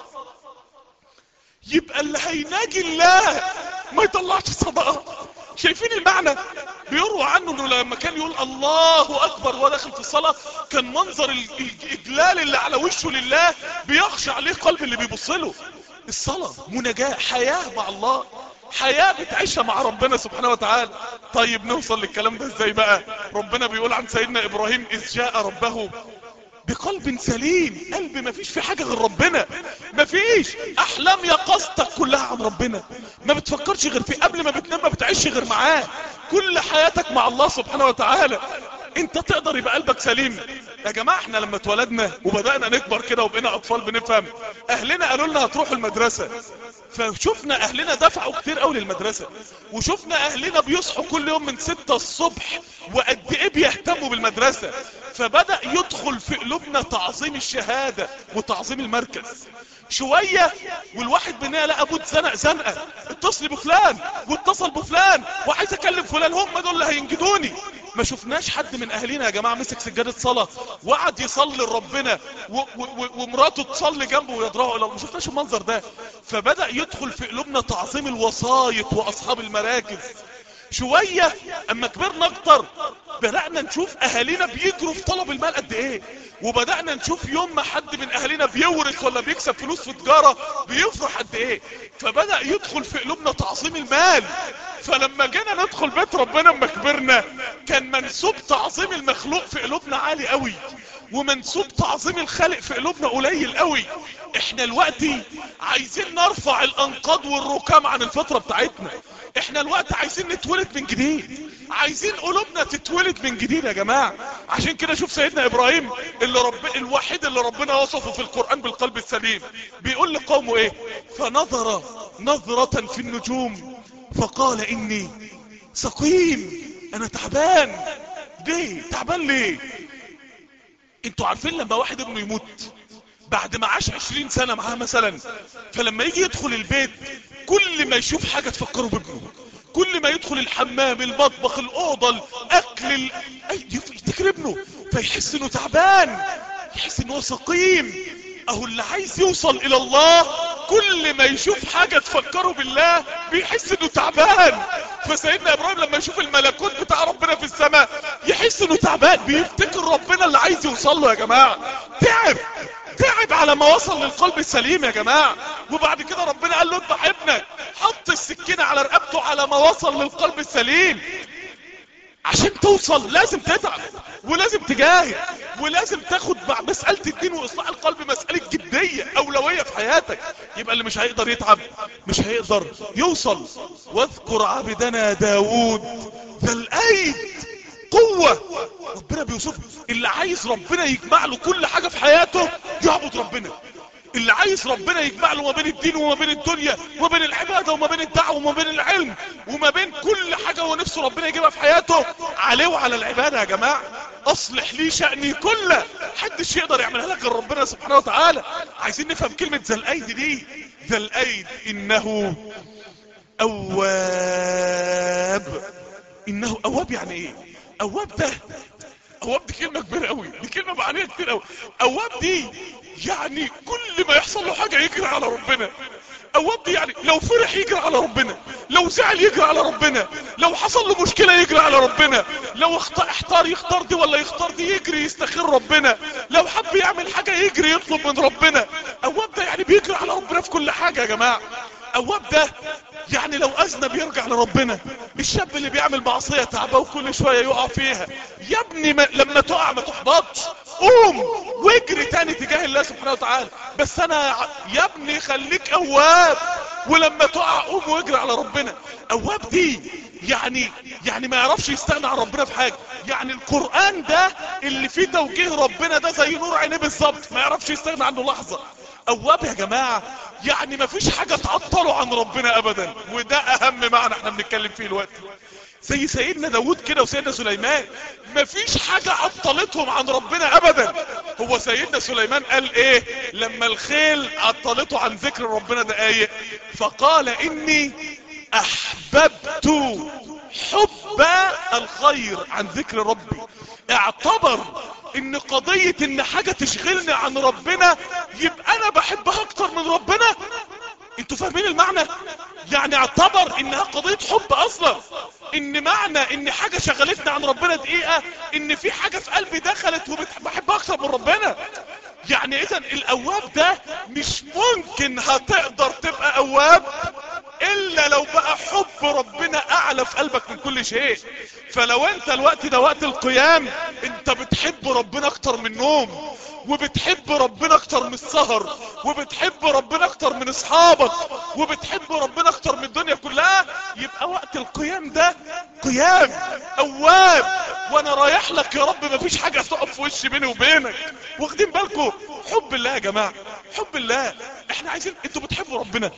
يبقى اللي هيناجي الله ما يطلعش صدقه شايفين المعنى بيروى عنه انه لما كان يقول الله اكبر وهو داخل في الصلاة كان منظر الاجلال اللي على وشه لله بيخشى عليه قلب اللي بيبص له الصلاة مناجاة حياة مع الله حياة بتعيشها مع ربنا سبحانه وتعالى طيب نوصل للكلام ده ازاي بقى ربنا بيقول عن سيدنا ابراهيم اذ جاء ربه بقلب سليم قلب ما فيش في حاجة غير ربنا ما فيش احلام يقظتك كلها عن ربنا ما بتفكرش غير فيه قبل ما بتنام ما بتعيش غير معاه كل حياتك مع الله سبحانه وتعالى انت تقدر يبقى قلبك سليم يا جماعة احنا لما اتولدنا وبدأنا نكبر كده وبقينا اطفال بنفهم اهلنا قالوا لنا هتروحوا المدرسة فشفنا اهلنا دفعوا كتير قوي للمدرسة وشفنا اهلنا بيصحوا كل يوم من ستة الصبح وقد ايه بيهتموا بالمدرسة فبدأ يدخل في قلوبنا تعظيم الشهادة وتعظيم المركز شوية والواحد مننا لقى ابوه اتزنق زنقة اتصل بفلان واتصل بفلان وعايز اكلم فلان هم دول اللي هينجدوني ما شفناش حد من اهالينا يا جماعة مسك سجادة صلاة وقعد يصلي لربنا ومراته تصلي جنبه ويدرعه الى ما شفناش المنظر ده فبدأ يدخل في قلوبنا تعظيم الوسايط واصحاب المراكز شوية اما كبرنا اكتر بدأنا نشوف اهالينا بيجروا في طلب المال قد ايه وبدأنا نشوف يوم ما حد من اهالينا بيورث ولا بيكسب فلوس في تجارة بيفرح قد ايه فبدأ يدخل في قلوبنا تعظيم المال فلما جينا ندخل بيت ربنا اما كبرنا كان منسوب تعظيم المخلوق في قلوبنا عالي قوي ومنسوب تعظيم الخالق في قلوبنا قليل قوي احنا الوقت عايزين نرفع الانقاض والركام عن الفترة بتاعتنا احنا الوقت عايزين نتولد من جديد عايزين قلوبنا تتولد من جديد يا جماعة عشان كده شوف سيدنا ابراهيم اللي رب الوحيد اللي ربنا وصفه في القرآن بالقلب السليم بيقول لقومه ايه فنظر نظرة في النجوم فقال اني سقيم انا تعبان ليه تعبان ليه انتوا عارفين لما واحد ابنه يموت بعد ما عاش عشرين سنة معاه مثلا فلما يجي يدخل البيت كل ما يشوف حاجة تفكره بابنه كل ما يدخل الحمام المطبخ الأوضة الأكل ال... يفتكر ابنه فيحس انه تعبان يحس انه سقيم اهو اللي عايز يوصل الى الله كل ما يشوف حاجة تفكره بالله بيحس انه تعبان فسيدنا ابراهيم لما يشوف الملكوت بتاع ربنا في السماء يحس انه تعبان بيفتكر ربنا اللي عايز يوصل له يا جماعة تعب تعب على ما وصل للقلب السليم يا جماعة وبعد كده ربنا قال له اذبح ابنك حط السكينة على رقبته على ما وصل للقلب السليم عشان توصل لازم تتعب ولازم تجاهد ولازم تاخد مع مسألة الدين واصلاح القلب مسألة جدية اولوية في حياتك يبقى اللي مش هيقدر يتعب مش هيقدر يوصل واذكر عبدنا داود ذا الايد قوة ربنا بيوصف اللي عايز ربنا يجمع له كل حاجة في حياته يعبد ربنا اللي عايز ربنا يجمع له ما بين الدين وما بين الدنيا وما بين العبادة وما بين الدعوة وما بين العلم وما بين كل حاجة هو نفسه ربنا يجيبها في حياته عليه وعلى العبادة يا جماعة اصلح لي شأني كله محدش يقدر يعملها لك غير ربنا سبحانه وتعالى عايزين نفهم كلمة ذا الايد دي ذا الايد انه اواب انه اواب يعني ايه اواب ده اواب دي كلمة كبيرة قوي دي كلمة معنيها كتير قوي اواب دي يعني كل ما يحصل له حاجة يجري على ربنا اواب دي يعني لو فرح يجري على ربنا لو زعل يجري على ربنا لو حصل له مشكلة يجري على ربنا لو اخت- احتار يختار دي ولا يختار دي يجري يستخير ربنا لو حب يعمل حاجة يجري يطلب من ربنا اواب ده يعني بيجري على ربنا في كل حاجة يا جماعة اواب ده يعني لو اذنب يرجع لربنا الشاب اللي بيعمل معصية تعبه وكل شوية يقع فيها يا ابني ما لما تقع ما تحبطش قوم واجري تاني تجاه الله سبحانه وتعالى بس انا ع- يا ابني خليك اواب ولما تقع قوم واجري على ربنا اواب دي يعني يعني ما يعرفش يستغنى عن ربنا في حاجة يعني القرآن ده اللي فيه توجيه ربنا ده زي نور عينيه بالظبط ما يعرفش يستغنى عنه لحظة اواب يا جماعة يعني ما فيش حاجة تعطله عن ربنا ابدا وده اهم معنى احنا بنتكلم فيه الوقت زي سيدنا داود كده وسيدنا سليمان مفيش حاجة عطلتهم عن ربنا ابدا هو سيدنا سليمان قال ايه لما الخيل عطلته عن ذكر ربنا دقايق فقال اني احببت حب الخير عن ذكر ربي اعتبر ان قضية ان حاجة تشغلني عن ربنا يبقى انا بحبها اكتر من ربنا انتوا فاهمين المعنى يعني اعتبر انها قضية حب اصلا ان معنى ان حاجة شغلتني عن ربنا دقيقة ان في حاجة في قلبي دخلت وبحبها اكتر من ربنا يعني اذا الاواب ده مش ممكن هتقدر تبقى اواب الا لو بقى حب ربنا اعلى في قلبك من كل شيء فلو انت الوقت ده وقت القيام انت بتحب ربنا اكتر من النوم وبتحب ربنا اكتر من السهر وبتحب ربنا اكتر من اصحابك وبتحب ربنا اكتر من الدنيا كلها يبقى وقت القيام ده قيام اواب وانا رايح لك يا رب مفيش حاجة تقف في وشي بيني وبينك واخدين بالكم حب الله يا جماعة حب الله احنا عايزين انتوا بتحبوا ربنا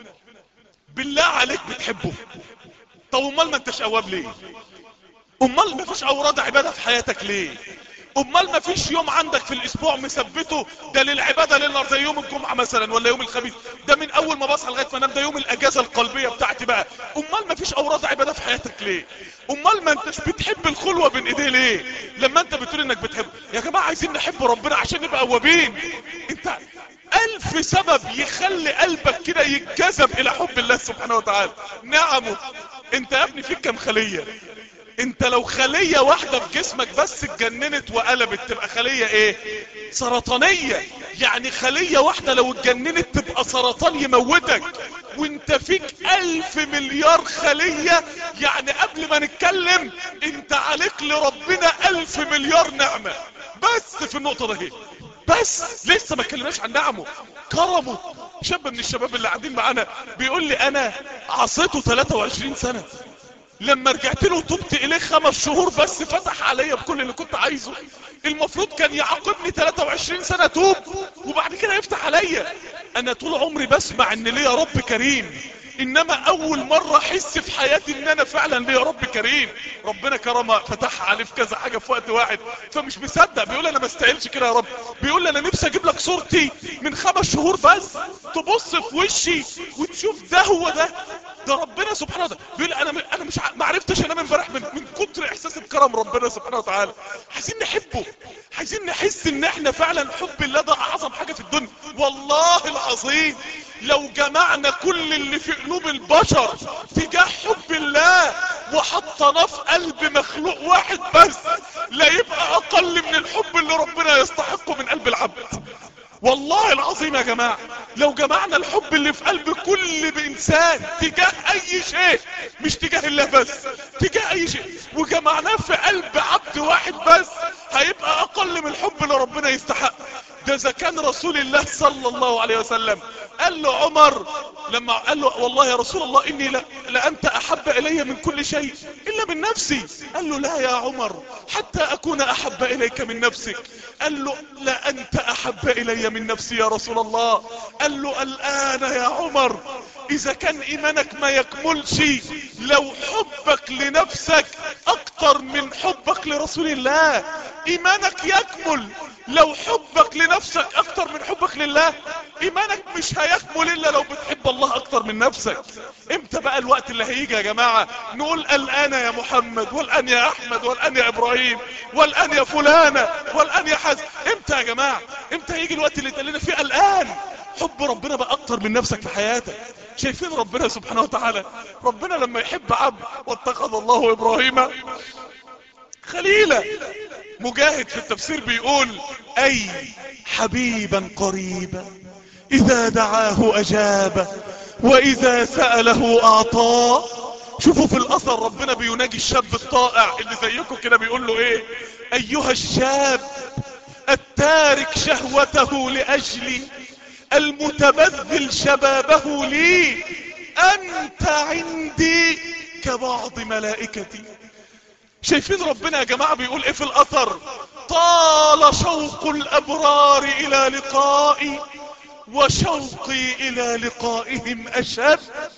بالله عليك بتحبه طب امال ما انتش اواب ليه امال ما فيش اوراد عبادة في حياتك ليه امال ما فيش يوم عندك في الاسبوع مثبته ده للعبادة للنهار زي يوم الجمعة مثلا ولا يوم الخميس ده من اول ما بصحى لغاية ما انام ده يوم الاجازة القلبية بتاعتي بقى امال ما فيش اوراد عبادة في حياتك ليه امال ما انتش بتحب الخلوة بين ايديه ليه لما انت بتقول انك بتحب يا جماعة عايزين نحب ربنا عشان نبقى اوابين انت الف سبب يخلي قلبك كده يتجذب الى حب الله سبحانه وتعالى نعمه انت يا ابني فيك كم خلية انت لو خلية واحدة في جسمك بس اتجننت وقلبت تبقى خلية ايه سرطانية يعني خلية واحدة لو اتجننت تبقى سرطان يموتك وانت فيك الف مليار خلية يعني قبل ما نتكلم انت عليك لربنا الف مليار نعمة بس في النقطة دي بس لسه ما اتكلمناش عن نعمه كرمه شاب من الشباب اللي قاعدين معانا بيقول لي انا عصيته 23 سنة لما رجعت له وتبت اليه خمس شهور بس فتح عليا بكل اللي كنت عايزه المفروض كان يعاقبني 23 سنة توب وبعد كده يفتح عليا انا طول عمري بسمع ان ليا رب كريم انما اول مرة احس في حياتي ان انا فعلا ليا رب كريم ربنا كرمه فتح عليه في كذا حاجة في وقت واحد فمش مصدق بيقول انا ما استاهلش كده يا رب بيقول انا نفسي اجيب لك صورتي من خمس شهور بس تبص في وشي وتشوف ده هو ده ده ربنا سبحانه وتعالى بيقول انا م- انا مش ع- ما عرفتش انام امبارح من من كتر احساسي بكرم ربنا سبحانه وتعالى عايزين نحبه عايزين نحس ان احنا فعلا حب الله ده اعظم حاجة في الدنيا والله العظيم لو جمعنا كل اللي في قلوب البشر تجاه حب الله وحطناه في قلب مخلوق واحد بس لا يبقى اقل من الحب اللي ربنا يستحقه من قلب العبد والله العظيم يا جماعة لو جمعنا الحب اللي في قلب كل انسان تجاه اي شيء مش تجاه الله بس تجاه اي شيء وجمعناه في قلب عبد واحد بس هيبقى اقل من الحب اللي ربنا يستحق ده اذا كان رسول الله صلى الله عليه وسلم قال له عمر لما قال له والله يا رسول الله اني لا لانت احب الي من كل شيء الا من نفسي قال له لا يا عمر حتى اكون احب اليك من نفسك قال له لا انت احب الي من نفسي يا رسول الله قال له الان يا عمر اذا كان ايمانك ما يكملش لو حبك لنفسك اكتر من حبك لرسول الله ايمانك يكمل لو حبك لنفسك اكتر من حبك لله ايمانك مش هيكمل الا لو بتحب الله اكتر من نفسك امتى بقى الوقت اللي هيجي يا جماعة نقول الان يا محمد والان يا احمد والان يا ابراهيم والان يا فلانة والان يا حسن امتى يا جماعة امتى هيجي الوقت اللي تقلنا فيه الان حب ربنا بقى اكتر من نفسك في حياتك شايفين ربنا سبحانه وتعالى ربنا لما يحب عبد واتخذ الله ابراهيم خليلا مجاهد في التفسير بيقول اي حبيبا قريبا اذا دعاه اجابه واذا سأله اعطاه شوفوا في الاثر ربنا بيناجي الشاب الطائع اللي زيكم كده بيقول له ايه ايها الشاب التارك شهوته لاجلي المتبذل شبابه لي انت عندي كبعض ملائكتي شايفين ربنا يا جماعة بيقول ايه في الاثر طال شوق الابرار الى لقائي وشوقي الى لقائهم اشد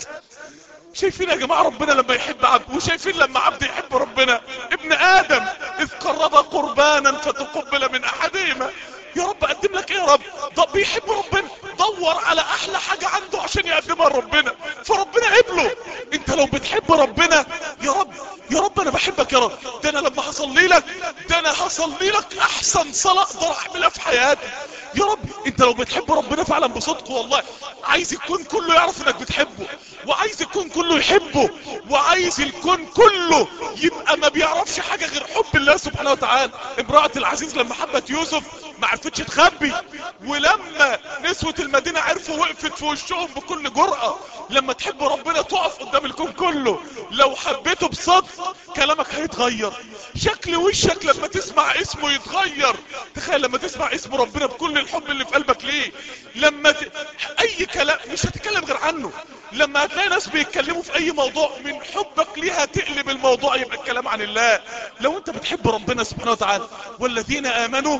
شايفين يا جماعة ربنا لما يحب عبد وشايفين لما عبد يحب ربنا ابن ادم اذ قرب قربانا فتقبل من احدهما يا رب اقدم لك ايه يا رب ده بيحب ربنا دور على احلى حاجة عنده عشان يقدمها لربنا فربنا قبله انت لو بتحب ربنا يا رب يا رب انا بحبك يا رب ده انا لما هصلي لك ده انا هصلي لك احسن صلاة اقدر اعملها في حياتي يا رب انت لو بتحب ربنا فعلا بصدق والله عايز الكون كله يعرف انك بتحبه وعايز الكون كله يحبه وعايز الكون كله يبقى ما بيعرفش حاجة غير حب الله سبحانه وتعالى امرأة العزيز لما حبت يوسف ما عرفتش تخبي ولما نسوة المدينة عرفوا وقفت في وشهم بكل جرأة لما تحب ربنا تقف قدام الكون كله لو حبيته بصدق كلامك هيتغير شكل وشك لما تسمع اسمه يتغير تخيل لما تسمع اسم ربنا بكل الحب اللي في قلبك ليه لما ت... اي كلام مش هتتكلم غير عنه لما هتلاقي ناس بيتكلموا في اي موضوع من حبك ليها تقلب الموضوع يبقى الكلام عن الله لو انت بتحب ربنا سبحانه وتعالى والذين امنوا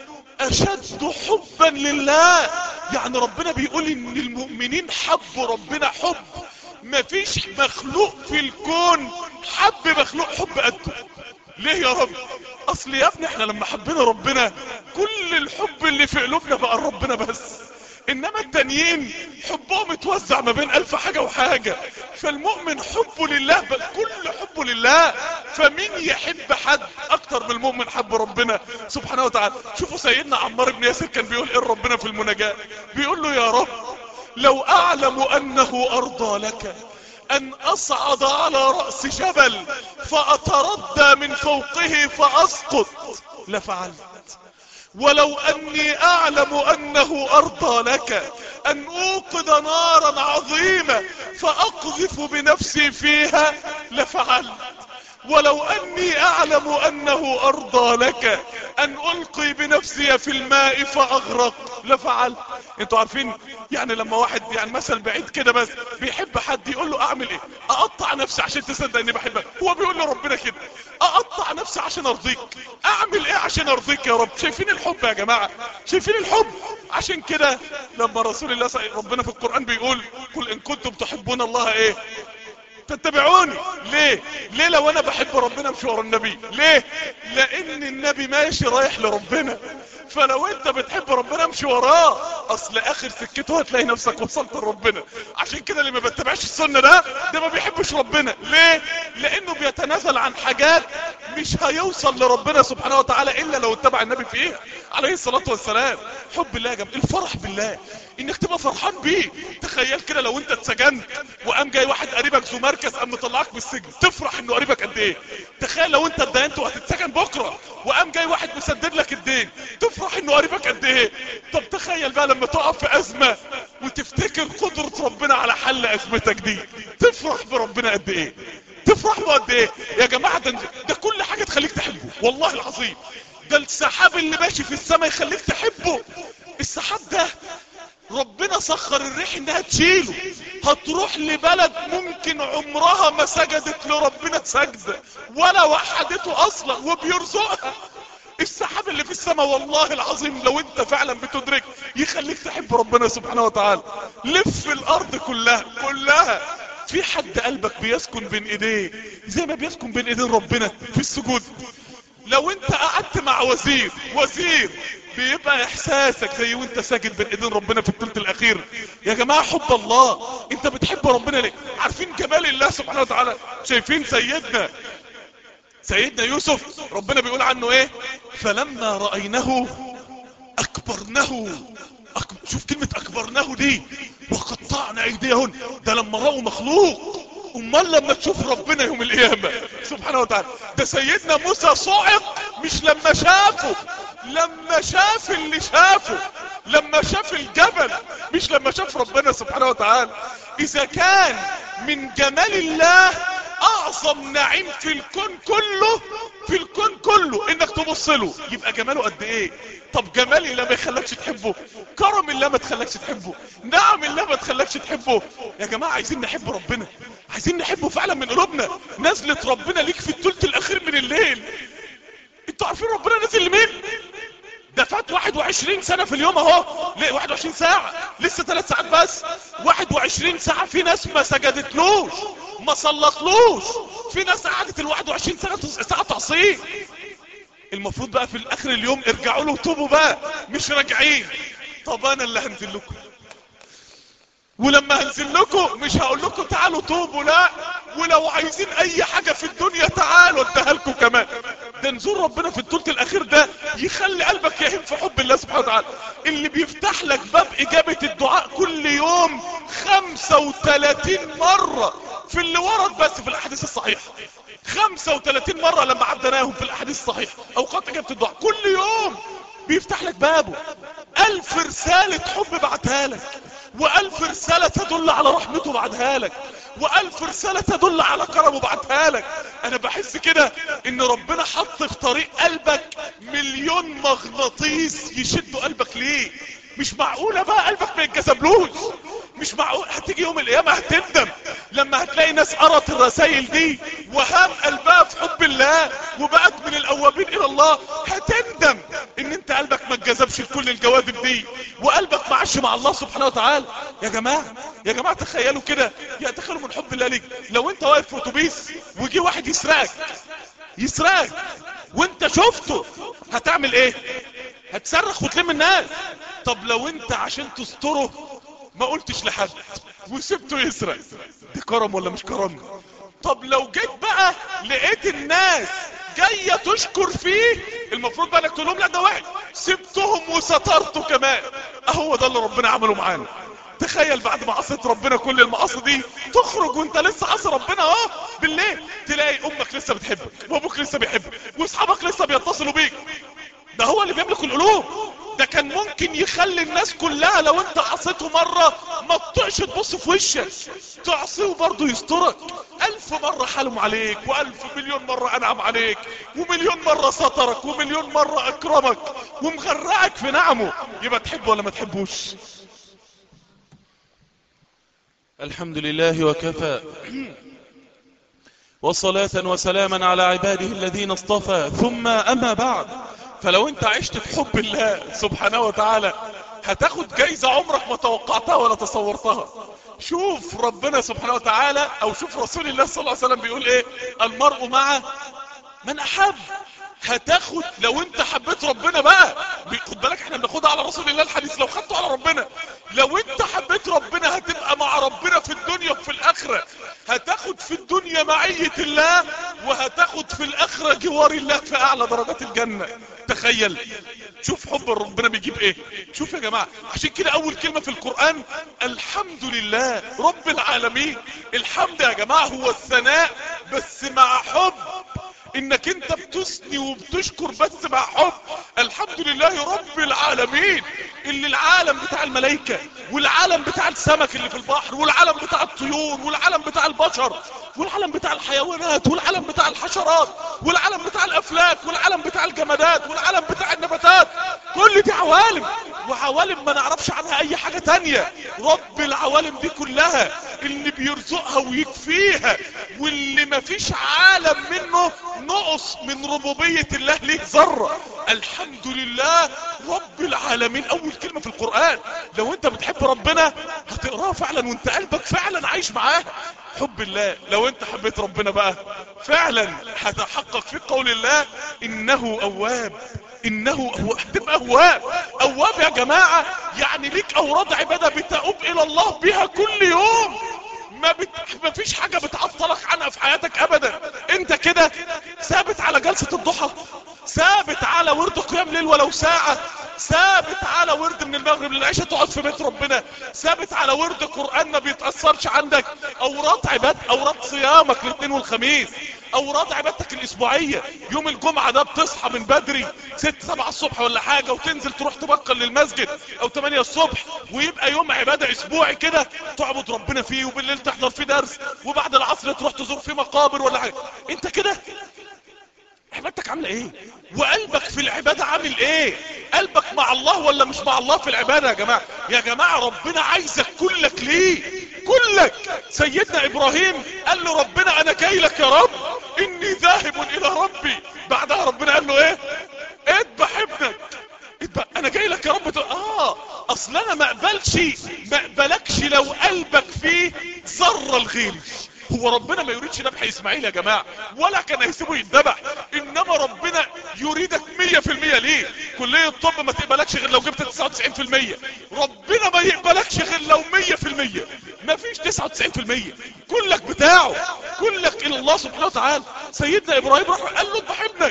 اشد حبا لله يعني ربنا بيقول ان المؤمنين حبوا ربنا حب مفيش مخلوق في الكون حب مخلوق حب قده ليه يا رب اصل يا ابني احنا لما حبينا ربنا كل الحب اللي في قلوبنا بقى ربنا بس انما التانيين حبهم اتوزع ما بين الف حاجة وحاجة فالمؤمن حبه لله بل كل حبه لله فمين يحب حد اكتر من المؤمن حب ربنا سبحانه وتعالى شوفوا سيدنا عمار بن ياسر كان بيقول ايه ربنا في المناجاة بيقول له يا رب لو اعلم انه ارضى لك ان اصعد على رأس جبل فاتردى من فوقه فاسقط لفعلت ولو اني اعلم انه ارضى لك ان اوقد نارا عظيمة فاقذف بنفسي فيها لفعلت ولو اني اعلم انه ارضى لك ان القي بنفسي في الماء فاغرق لفعلت انتوا عارفين يعني لما واحد يعني مثل بعيد كده بس بيحب حد يقول له اعمل ايه اقطع نفسي عشان تصدق اني بحبك هو بيقول له ربنا كده اقطع نفسي عشان ارضيك اعمل ايه عشان ارضيك يا رب شايفين الحب يا جماعة شايفين الحب عشان كده لما رسول الله صلى ربنا في القرآن بيقول قل ان كنتم تحبون الله ايه تتبعوني ليه ليه لو انا بحب ربنا مش ورا النبي ليه لان النبي ماشي رايح لربنا فلو انت بتحب ربنا امشي وراه اصل اخر سكته هتلاقي نفسك وصلت لربنا عشان كده اللي ما بيتبعش السنة ده ده ما بيحبش ربنا ليه لانه بيتنازل عن حاجات مش هيوصل لربنا سبحانه وتعالى الا لو اتبع النبي فيها عليه الصلاة والسلام حب الله يا جماعة الفرح بالله انك تبقى فرحان بيه تخيل كده لو انت اتسجنت وقام جاي واحد قريبك ذو مركز قام مطلعك من السجن تفرح انه قريبك قد ايه تخيل لو انت اتدينت وهتتسجن بكره وقام جاي واحد مسدد لك الدين تفرح انه قريبك قد ايه طب تخيل بقى لما تقع في ازمه وتفتكر قدره ربنا على حل ازمتك دي تفرح بربنا قد ايه تفرح له قد ايه يا جماعه ده, ده كل حاجه تخليك تحبه والله العظيم ده السحاب اللي ماشي في السماء يخليك تحبه السحاب ده ربنا سخر الريح انها تشيله هتروح لبلد ممكن عمرها ما سجدت لربنا سجدة ولا وحدته اصلا وبيرزقها السحاب اللي في السماء والله العظيم لو انت فعلا بتدرك يخليك تحب ربنا سبحانه وتعالى لف الارض كلها كلها في حد قلبك بيسكن بين ايديه زي ما بيسكن بين ايدين ربنا في السجود لو انت قعدت مع وزير وزير بيبقى احساسك زي وانت ساجد بين ايدين ربنا في الثلث الاخير يا جماعة حب الله انت بتحب ربنا ليه عارفين جمال الله سبحانه وتعالى شايفين سيدنا سيدنا يوسف ربنا بيقول عنه ايه فلما رأيناه اكبرناه أكبر شوف كلمة اكبرناه دي وقطعنا ايديهن ده لما رأوا مخلوق امال لما تشوف ربنا يوم القيامة سبحانه وتعالى ده سيدنا موسى صعق مش لما شافه لما شاف اللي شافه لما شاف الجبل مش لما شاف ربنا سبحانه وتعالى اذا كان من جمال الله اعظم نعيم في الكون كله في الكون كله انك تبص له يبقى جماله قد ايه طب جمال الله ما يخلكش تحبه كرم الله ما تخلكش تحبه نعم الله ما تخلكش تحبه يا جماعة عايزين نحب ربنا عايزين نحبه فعلا من قلوبنا نزلة ربنا ليك في الثلث الاخير من الليل انتوا عارفين ربنا نزل لمين ده فات 21 سنة في اليوم اهو ليه 21 ساعة لسه 3 ساعات بس 21 ساعة في ناس ما سجدتلوش ما صلتلوش في ناس قعدت ال 21 سنة ساعة تعصيه المفروض بقى في الاخر اليوم ارجعوا له وتوبوا بقى مش راجعين طب انا اللي هنزل لكم ولما هنزل لكم مش هقول لكم تعالوا توبوا لا ولو عايزين اي حاجة في الدنيا تعالوا اديها لكم كمان ده نزول ربنا في الثلث الاخير ده يخلي قلبك يهب في حب الله سبحانه وتعالى اللي بيفتح لك باب اجابة الدعاء كل يوم 35 مرة في اللي ورد بس في الاحاديث الصحيحة 35 مرة لما عدناهم في الاحاديث الصحيحة اوقات اجابة الدعاء كل يوم بيفتح لك بابه الف رسالة حب بعتها لك والف رسالة تدل على رحمته بعدها لك والف رسالة تدل على كرمه بعتها لك انا بحس كده ان ربنا حط في طريق قلبك مليون مغناطيس يشدوا قلبك ليه مش معقولة بقى قلبك ما يتجذبلوش مش معقول هتيجي يوم القيامة هتندم لما هتلاقي ناس قرت الرسائل دي وهام قلبها في حب الله وبقت من الاوابين الى الله هتندم ان انت قلبك ما اتجذبش لكل الجوانب دي وقلبك ما عاش مع الله سبحانه وتعالى يا جماعة يا جماعة تخيلوا كده يا تخيلوا من حب الله ليك لو انت واقف في اتوبيس وجي واحد يسرقك يسرقك وانت شفته هتعمل ايه هتصرخ وتلم الناس طب لو انت عشان تستره ما قلتش لحد وسبته يسرق دي كرم ولا مش كرم طب لو جيت بقى لقيت الناس جاية تشكر فيه المفروض بقى انك تقول لهم لا ده واحد سبتهم وسترته كمان اهو ده اللي ربنا عمله معانا تخيل بعد ما عصيت ربنا كل المعاصي دي تخرج وانت لسه عاصي ربنا اهو بالليل تلاقي امك لسه بتحبك وابوك لسه بيحبك واصحابك لسه بيتصلوا بيك ده هو اللي بيملك القلوب ده كان ممكن يخلي الناس كلها لو انت عصيته مرة ما تطعش تبص في وشك تعصيه برضه يسترك الف مرة حلم عليك والف مليون مرة انعم عليك ومليون مرة سترك ومليون مرة اكرمك ومغرقك في نعمه يبقى تحبه ولا ما تحبوش الحمد لله وكفى وصلاة وسلاما على عباده الذين اصطفى ثم اما بعد فلو انت عشت في حب الله سبحانه وتعالى هتاخد جايزة عمرك ما توقعتها ولا تصورتها شوف ربنا سبحانه وتعالى او شوف رسول الله صلى الله عليه وسلم بيقول ايه المرء مع من احب هتاخد لو انت حبيت ربنا بقى خد بالك احنا بناخدها على على رسول الله الحديث لو خدته على ربنا لو انت حبيت ربنا هتبقى مع ربنا في الدنيا وفي الاخرة هتاخد في الدنيا معية الله وهتاخد في الاخرة جوار الله في اعلى درجات الجنة تخيل شوف حب ربنا بيجيب ايه شوف يا جماعة عشان كده اول كلمة في القرآن الحمد لله رب العالمين الحمد يا جماعة هو الثناء بس مع حب انك انت بتثني وبتشكر بس مع حب الحمد لله رب العالمين اللي العالم بتاع الملائكة والعالم بتاع السمك اللي في البحر والعالم بتاع الطيور والعالم بتاع البشر والعالم بتاع الحيوانات والعالم بتاع الحشرات والعالم بتاع الافلاك والعالم بتاع الجمادات والعالم بتاع النباتات كل دي عوالم وعوالم ما نعرفش عنها اي حاجة تانية رب العوالم دي كلها اللي بيرزقها ويكفيها واللي مفيش عالم منه نقص من ربوبية الله ليه ذرة الحمد لله رب العالمين اول كلمة في القرآن لو انت بتحب ربنا هتقراها فعلا وانت قلبك فعلا عايش معاه حب الله لو انت حبيت ربنا بقى فعلا هتحقق في قول الله انه اواب انه هو هتبقى اواب اواب يا جماعة يعني ليك اوراد عبادة بتؤوب الى الله بها كل يوم ما, بت... ما فيش حاجة بتعطلك عنها في حياتك ابدا انت كده ثابت على جلسة الضحى ثابت على ورد قيام ليل ولو ساعة ثابت على ورد من المغرب للعشاء تقعد في بيت ربنا ثابت على ورد قرآن ما بيتأثرش عندك اوراد عباد اوراد صيامك الاثنين والخميس اوراد عبادتك الاسبوعية يوم الجمعة ده بتصحى من بدري ست سبعة الصبح ولا حاجة وتنزل تروح تبقل للمسجد او تمانية الصبح ويبقى يوم عبادة اسبوعي كده تعبد ربنا فيه وبالليل تحضر فيه درس وبعد العصر تروح تزور فيه مقابر ولا حاجة انت كده عبادتك عامله ايه وقلبك في العبادة عامل ايه قلبك مع الله ولا مش مع الله في العبادة يا جماعة يا جماعة ربنا عايزك كلك ليه كلك سيدنا ابراهيم قال له ربنا انا جاي لك يا رب اني ذاهب الى ربي بعدها ربنا قال له ايه اذبح ابنك اذبح انا جاي لك يا رب تقول اه اصل انا ما اقبلش ما اقبلكش لو قلبك فيه ذره الغير هو ربنا ما يريدش ذبح اسماعيل يا جماعة ولا كان هيسيبه يتذبح انما ربنا يريدك مية في المية ليه كلية الطب ما تقبلكش غير لو جبت تسعة وتسعين في المية ربنا ما يقبلكش غير لو مية في المية ما فيش تسعة وتسعين في المية كلك بتاعه كلك الى الله سبحانه وتعالى سيدنا ابراهيم راح قال له اذبح ابنك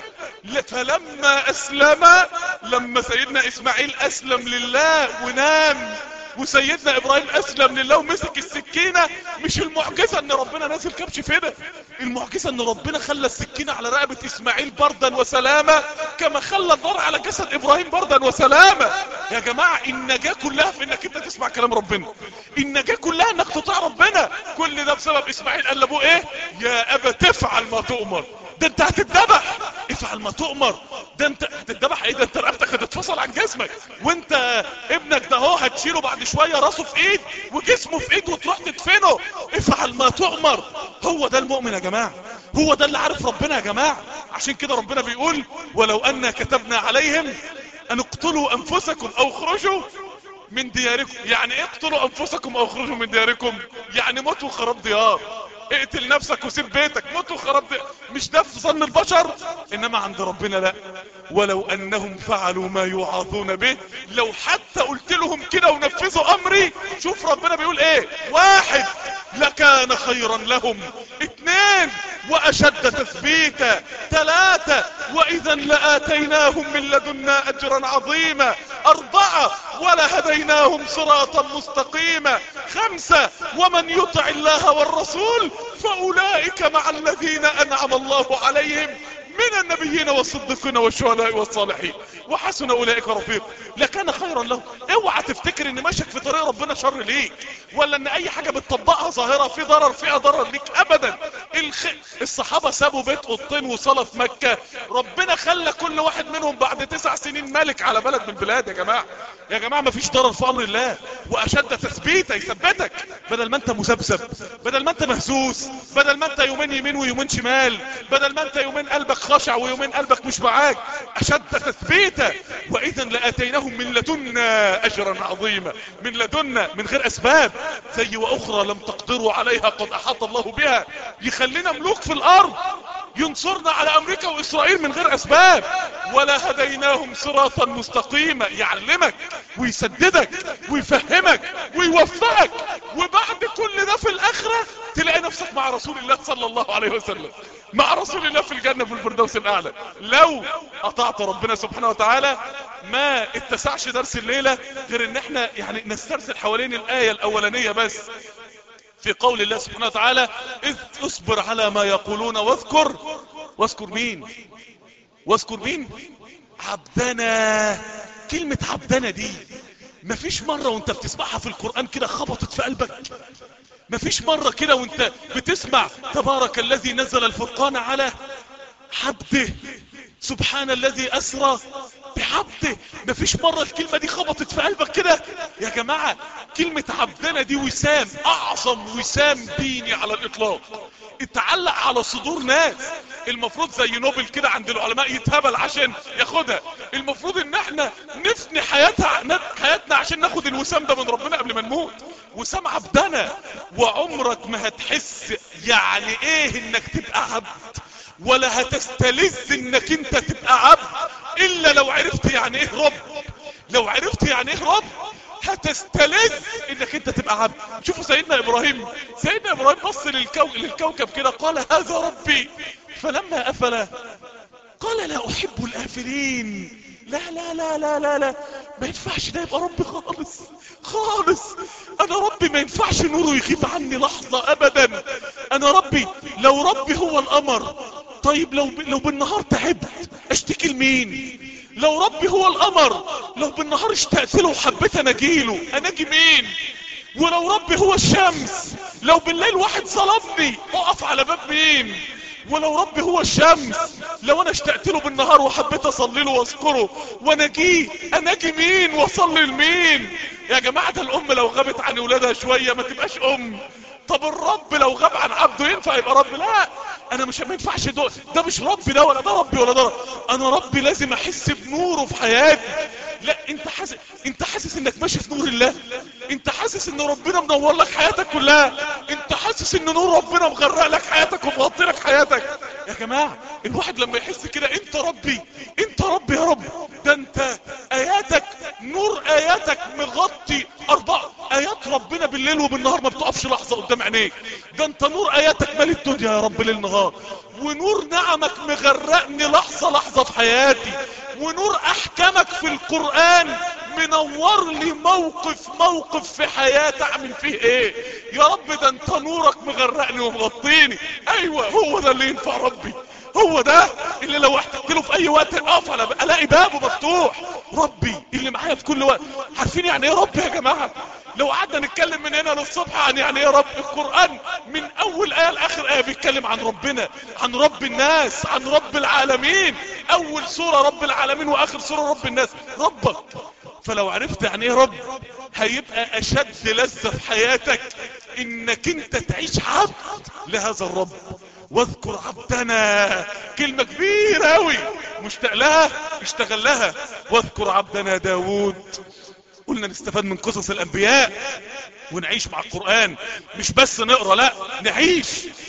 فلما اسلم لما سيدنا اسماعيل اسلم لله ونام وسيدنا ابراهيم اسلم لله ومسك السكينة مش المعجزة ان ربنا نازل كبش فدا المعجزة ان ربنا خلى السكينة على رقبة اسماعيل بردا وسلامة كما خلى النار على جسد ابراهيم بردا وسلامة يا جماعة النجاة كلها في انك انت تسمع كلام ربنا النجاة كلها انك تطيع ربنا كل ده بسبب اسماعيل قال لابوه ايه يا ابا تفعل ما تؤمر ده انت هتتذبح افعل ما تؤمر ده انت هتتذبح ايه ده انت رقبتك هتتفصل عن جسمك وانت ابنك ده اهو هتشيله بعد شوية راسه في ايد وجسمه في ايد وتروح تدفنه افعل ما تؤمر هو ده المؤمن يا جماعة هو ده اللي عارف ربنا يا جماعة عشان كده ربنا بيقول ولو ان كتبنا عليهم ان اقتلوا انفسكم او اخرجوا من دياركم يعني ايه اقتلوا انفسكم او اخرجوا من دياركم يعني موتوا خراب ديار اقتل نفسك وسيب بيتك موت وخراب مش ده في ظن البشر انما عند ربنا لا ولو انهم فعلوا ما يوعظون به لو حتى قلت لهم كده ونفذوا امري شوف ربنا بيقول ايه واحد لكان خيرا لهم اتنين واشد تثبيتا ثلاثة واذا لاتيناهم من لدنا اجرا عظيما اربعة ولهديناهم صراطا مستقيما خمسة ومن يطع الله والرسول فاولئك مع الذين انعم الله عليهم من النبيين والصديقين والشهداء والصالحين وحسن اولئك رفيق لكان خيرا له اوعى تفتكر ان ماشيك في طريق ربنا شر ليك ولا ان اي حاجة بتطبقها ظاهرة في ضرر فيها ضرر ليك ابدا الخ... الصحابة سابوا بيت قطين وصلاة في مكة ربنا خلى كل واحد منهم بعد تسع سنين ملك على بلد من البلاد يا جماعة يا جماعة ما فيش ضرر في امر الله واشد تثبيتا يثبتك بدل ما انت مذبذب بدل ما انت مهزوز بدل ما انت يومين يمين ويومين شمال بدل ما انت يومين قلبك خشع ويومين قلبك مش معاك اشد تثبيتا واذا لاتيناهم من لدنا اجرا عظيما من لدنا من غير اسباب زي واخرى لم تقدروا عليها قد احاط الله بها يخلينا ملوك في الارض ينصرنا على امريكا واسرائيل من غير اسباب ولا هديناهم صراطا مستقيما يعلمك ويسددك ويفهمك ويوفقك وبعد كل ده في الاخرة تلاقي نفسك مع رسول الله صلى الله عليه وسلم مع رسول الله في الجنة في الفردوس الاعلى لو اطعت ربنا سبحانه وتعالى ما اتسعش درس الليلة غير ان احنا يعني نسترسل حوالين الاية الاولانية بس في قول الله سبحانه وتعالى اذ اصبر على ما يقولون واذكر واذكر مين واذكر مين عبدنا كلمة عبدنا دي مفيش مرة وانت بتسمعها في القرآن كده خبطت في قلبك مفيش مرة كده وانت بتسمع تبارك الذي نزل الفرقان على عبده سبحان الذي اسرى بعبده مفيش مرة الكلمة دي خبطت في قلبك كده يا جماعة كلمة عبدنا دي وسام اعظم وسام ديني على الاطلاق اتعلق على صدور ناس المفروض زي نوبل كده عند العلماء يتهبل عشان ياخدها المفروض ان احنا نفني حياتها حياتنا عشان ناخد الوسام ده من ربنا قبل ما نموت وسام عبدنا وعمرك ما هتحس يعني ايه انك تبقى عبد ولا هتستلذ انك انت تبقى عبد الا لو عرفت يعني ايه رب لو عرفت يعني ايه رب هتستلذ انك انت تبقى عبد شوفوا سيدنا ابراهيم سيدنا ابراهيم بص للكو... للكوكب كده قال هذا ربي فلما افل قال لا احب الافلين لا لا لا لا لا لا ما ينفعش ده يبقى ربي خالص خالص انا ربي ما ينفعش نوره يغيب عني لحظة ابدا انا ربي لو ربي هو القمر طيب لو ب... لو بالنهار تعبت اشتكي لمين لو ربي هو القمر لو بالنهار اشتقت له وحبيت اناجيله اناجي مين ولو ربي هو الشمس لو بالليل واحد ظلمني اقف على باب مين ولو ربي هو الشمس لو انا اشتقت له بالنهار وحبيت اصلي له واذكره واناجيه اناجي مين واصلي لمين يا جماعة الام لو غابت عن ولادها شوية ما تبقاش ام طب الرب لو غاب عن عبده ينفع يبقى رب لا انا مش ما ينفعش ده ده مش ربي ده ولا ده ربي ولا ده رب. انا ربي لازم احس بنوره في حياتي لا انت حاسس انت حاسس انك ماشي في نور الله انت حاسس ان ربنا منور لك حياتك كلها انت حاسس ان نور ربنا مغرق لك حياتك ومغطي لك حياتك يا جماعة الواحد لما يحس كده انت ربي انت ربي يا رب ده انت اياتك نور اياتك مغطي اربع ايات ربنا بالليل وبالنهار ما بتقفش لحظة قدام عينيك ده انت نور اياتك مال الدنيا يا رب ليل نهار ونور نعمك مغرقني لحظة لحظة في حياتي ونور احكامك في القرآن منور لي موقف موقف في حياتي اعمل فيه ايه يا رب ده انت نورك مغرقني ومغطيني ايوه هو ده اللي ينفع ربي هو ده اللي لو احتجت له في اي وقت اقف على الاقي بابه مفتوح ربي اللي معايا في كل وقت عارفين يعني ايه رب يا جماعه لو قعدنا نتكلم من هنا للصبح عن يعني ايه رب القرآن من اول ايه لاخر ايه بيتكلم عن ربنا عن رب الناس عن رب العالمين اول سورة رب العالمين واخر سورة رب الناس ربك فلو عرفت يعني ايه رب هيبقى اشد لذة في حياتك انك انت تعيش عبد لهذا الرب واذكر عبدنا كلمة كبيرة اوي مشتاق لها اشتغل لها واذكر عبدنا داود قلنا نستفاد من قصص الانبياء ونعيش مع القرآن مش بس نقرأ لا نعيش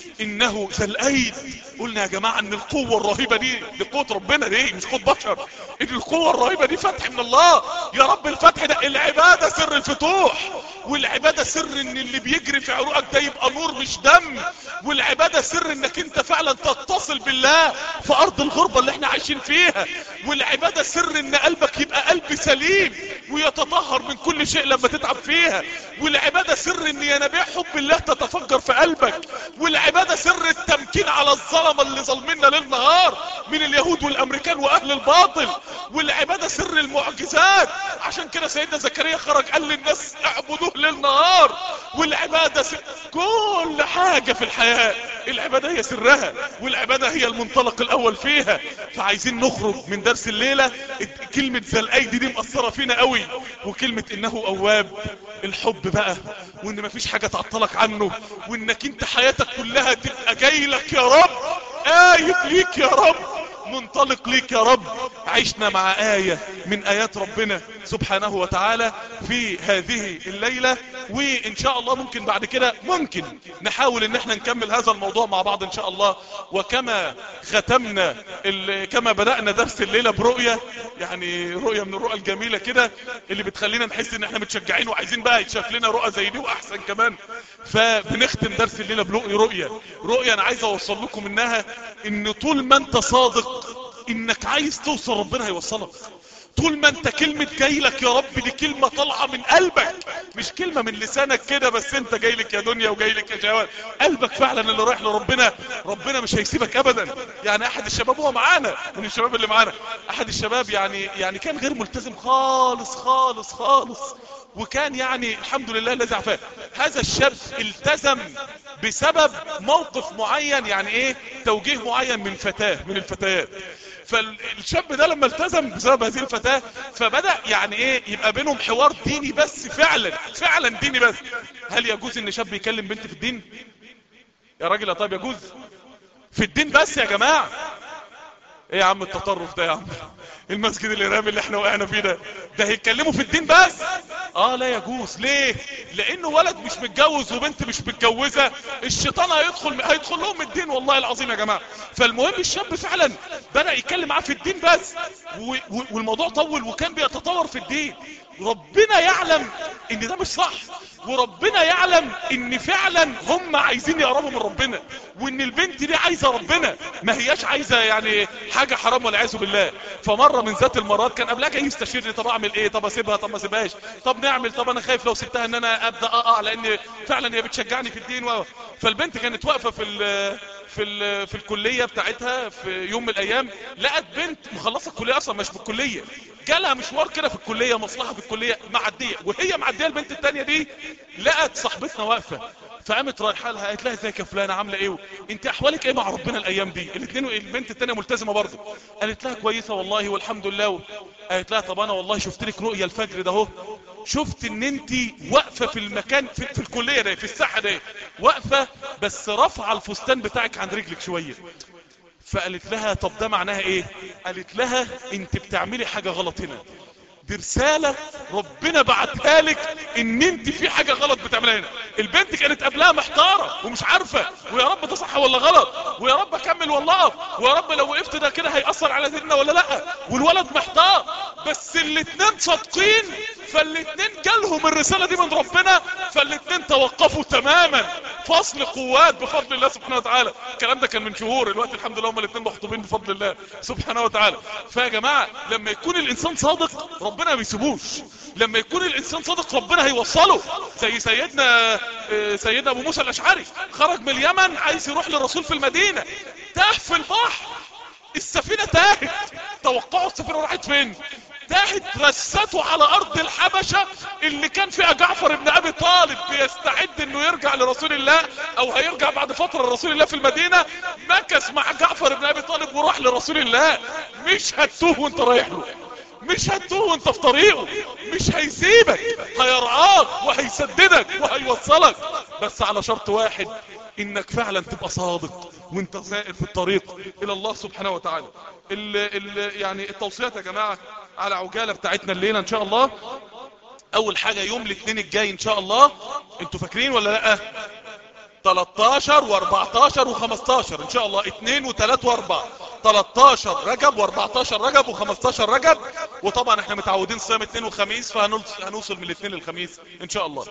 انه ذا الايد قلنا يا جماعة ان القوة الرهيبة دي دي قوة ربنا دي مش قوة بشر ان القوة الرهيبة دي فتح من الله يا رب الفتح ده العبادة سر الفتوح والعبادة سر ان اللي بيجري في عروقك ده يبقى نور مش دم والعبادة سر انك انت فعلا تتصل بالله في ارض الغربة اللي احنا عايشين فيها والعبادة سر ان قلبك يبقى قلب سليم ويتطهر من كل شيء لما تتعب فيها والعبادة سر ان ينابيع حب الله تتفجر في قلبك والعبادة سر التمكين على الظلمة اللي ظلمنا ليل نهار من اليهود والامريكان واهل الباطل والعبادة سر المعجزات عشان كده سيدنا زكريا خرج قال للناس اعبدوه ليل نهار والعبادة سر كل حاجة في الحياة العبادة هي سرها والعبادة هي المنطلق الاول فيها فعايزين نخرج من درس الليلة كلمة ذا الايدي دي مأثرة فينا قوي وكلمة انه اواب الحب بقى وان مفيش حاجة تعطلك عنه وانك انت حياتك كلها تبقى جاي لك يا رب آية ليك يا رب منطلق ليك يا رب عشنا مع آية من آيات ربنا سبحانه وتعالى في هذه الليلة وإن شاء الله ممكن بعد كده ممكن نحاول ان احنا نكمل هذا الموضوع مع بعض ان شاء الله وكما ختمنا ال- كما بدأنا درس الليلة برؤية يعني رؤية من الرؤى الجميلة كده اللي بتخلينا نحس ان احنا متشجعين وعايزين بقى يتشاف لنا رؤى زي دي واحسن كمان فبنختم درس الليلة برؤية رؤية رؤية انا عايز اوصل لكم منها ان طول ما انت صادق انك عايز توصل ربنا هيوصلك طول ما انت كلمة جاي لك يا رب دي كلمة طالعة من قلبك مش كلمة من لسانك كده بس انت جاي لك يا دنيا وجاي لك يا شهوات قلبك فعلا اللي رايح لربنا ربنا مش هيسيبك ابدا يعني احد الشباب هو معانا من الشباب اللي معانا احد الشباب يعني يعني كان غير ملتزم خالص خالص خالص وكان يعني الحمد لله الذي عفاه هذا الشاب التزم بسبب موقف معين يعني ايه توجيه معين من فتاة من الفتيات فالشاب ده لما التزم بسبب هذه الفتاة فبدأ يعني ايه يبقى بينهم حوار ديني بس فعلا فعلا ديني بس هل يجوز ان شاب يكلم بنت في الدين يا راجل يا طيب يجوز في الدين بس يا جماعة ايه يا عم التطرف ده يا عم المسجد الارهابي اللي احنا وقعنا فيه ده ده هيتكلموا في الدين بس اه لا يجوز ليه لانه ولد مش متجوز وبنت مش متجوزه الشيطان هيدخل هيدخل لهم الدين والله العظيم يا جماعه فالمهم الشاب فعلا بدا يتكلم معاه في الدين بس و... و... والموضوع طول وكان بيتطور في الدين ربنا يعلم ان ده مش صح وربنا يعلم ان فعلا هم عايزين يقربوا من ربنا وان البنت دي عايزه ربنا ما هياش عايزه يعني حاجه حرام والعياذ بالله فمره من ذات المرات كان قبلها جاي يستشيرني طب اعمل ايه طب اسيبها طب ما اسيبهاش طب نعمل طب انا خايف لو سبتها ان انا ابدا اقع لان فعلا هي بتشجعني في الدين و... فالبنت كانت واقفه في ال... في ال... في الكليه بتاعتها في يوم من الايام لقت بنت مخلصه الكليه اصلا مش بالكليه جالها مشوار كده في الكليه مصلحه في الكليه معديه وهي معديه البنت التانية دي لقت صاحبتنا واقفه فقامت رايحه لها قالت لها ازيك يا فلانه عامله ايه انت احوالك ايه مع ربنا الايام دي الاثنين البنت التانية ملتزمه برضه قالت لها كويسه والله والحمد لله قالت لها طب انا والله شفت لك رؤيا الفجر ده اهو شفت ان انت واقفه في المكان في, في الكليه ده في الساحه ده واقفه بس رافعه الفستان بتاعك عن رجلك شويه فقالت لها طب ده معناها ايه قالت لها انت بتعملي حاجه غلط هنا دي رسالة ربنا بعتها لك ان انت في حاجة غلط بتعملها هنا البنت كانت قبلها محتارة ومش عارفة ويا رب ده صح ولا غلط ويا رب اكمل ولا اقف ويا رب لو وقفت ده كده هيأثر على ديننا ولا لا والولد محتار بس الاتنين صادقين فالاتنين جالهم الرسالة دي من ربنا فالاتنين توقفوا تماما فصل قوات بفضل الله سبحانه وتعالى الكلام ده كان من شهور الوقت الحمد لله هم الاتنين مخطوبين بفضل الله سبحانه وتعالى فيا جماعة لما يكون الانسان صادق ربنا ما بيسيبوش لما يكون الانسان صادق ربنا هيوصله زي سيدنا سيدنا ابو موسى الاشعري خرج من اليمن عايز يروح للرسول في المدينة تاه في البحر السفينة تاهت توقعوا السفينة راحت فين تاهت رسته على ارض الحبشة اللي كان فيها جعفر بن ابي طالب بيستعد انه يرجع لرسول الله او هيرجع بعد فترة لرسول الله في المدينة مكس مع جعفر بن ابي طالب وراح لرسول الله مش هتوه وانت رايح له مش هتوه وانت في طريقه مش هيسيبك هيرعاك وهيسددك وهيوصلك بس على شرط واحد انك فعلا تبقى صادق وانت سائر في الطريق الى الله سبحانه وتعالى ال ال يعني التوصيات يا جماعة على عجالة بتاعتنا الليلة ان شاء الله اول حاجة يوم الاثنين الجاي ان شاء الله انتوا فاكرين ولا لا 13 و14 و15 ان شاء الله 2 و3 و4 13 رجب و14 رجب و15 رجب وطبعا احنا متعودين صيام اثنين وخميس فهنوصل من الاثنين للخميس ان شاء الله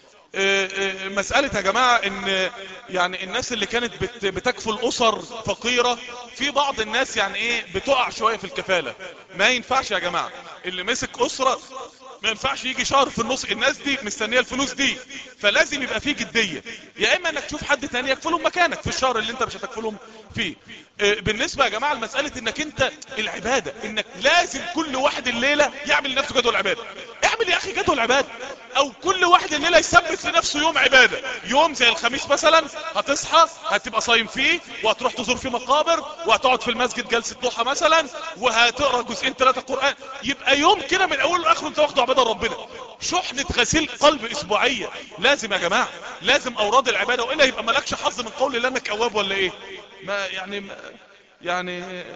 مسألة يا جماعة ان يعني الناس اللي كانت بت بتكفل اسر فقيرة في بعض الناس يعني ايه بتقع شوية في الكفالة ما ينفعش يا جماعة اللي مسك اسرة ما ينفعش يجي شهر في النص الناس دي مستنيه الفلوس دي فلازم يبقى فيه جدية يا اما انك تشوف حد تاني يكفلهم مكانك في الشهر اللي انت مش هتكفلهم فيه بالنسبة يا جماعة المسألة انك انت العبادة انك لازم كل واحد الليلة يعمل لنفسه جدول عبادة اعمل يا اخي جدول عبادة او كل واحد الليلة يثبت لنفسه يوم عبادة يوم زي الخميس مثلا هتصحى هتبقى صايم فيه وهتروح تزور فيه مقابر وهتقعد في المسجد جلسة ضحى مثلا وهتقرا جزئين ثلاثة قرآن يبقى يوم كده من اوله لاخره انت واخده عبادة ربنا شحنة غسيل قلب اسبوعية لازم يا جماعة لازم اوراد العبادة والا يبقى مالكش حظ من قول الله انك اواب ولا ايه ما يعني ما يعني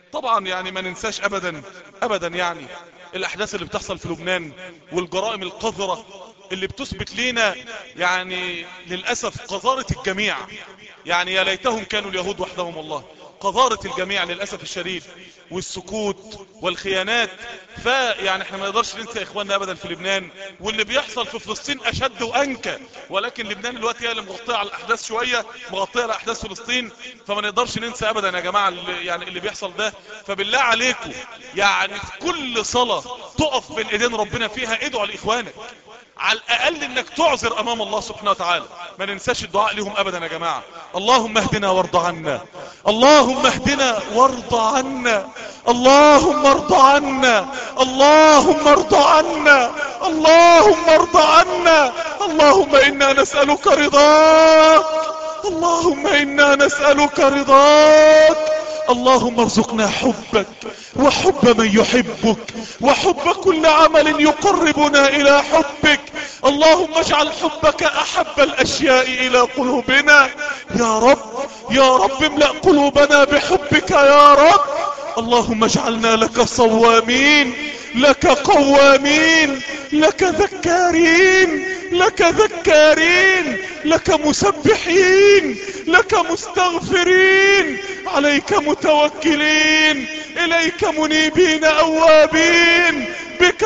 طبعا يعني ما ننساش ابدا ابدا يعني الاحداث اللي بتحصل في لبنان والجرائم القذرة اللي بتثبت لنا يعني للأسف قذارة الجميع يعني يا ليتهم كانوا اليهود وحدهم الله قذارة الجميع للأسف الشديد والسكوت والخيانات فيعني احنا ما نقدرش ننسى اخواننا ابدا في لبنان واللي بيحصل في فلسطين اشد وانكى ولكن لبنان الوقت هي اللي مغطية على الاحداث شوية مغطية على احداث فلسطين فما نقدرش ننسى ابدا يا جماعة اللي يعني اللي بيحصل ده فبالله عليكم يعني في كل صلاة تقف بين ايدين ربنا فيها ادعوا لاخوانك على الاقل انك تعذر امام الله سبحانه وتعالى ما ننساش الدعاء لهم ابدا يا جماعة اللهم اهدنا وارض عنا اللهم اهدنا وارض عنا اللهم ارض عنا اللهم ارض عنا اللهم ارض عنا اللهم انا نسألك رضاك اللهم انا نسألك رضاك اللهم ارزقنا حبك وحب من يحبك وحب كل عمل يقربنا الى حبك اللهم اجعل حبك احب الاشياء الى قلوبنا يا رب يا رب املأ قلوبنا بحبك يا رب اللهم اجعلنا لك صوامين لك قوامين لك ذكارين لك ذكارين لك مسبحين لك مستغفرين عليك متوكلين اليك منيبين اوابين بك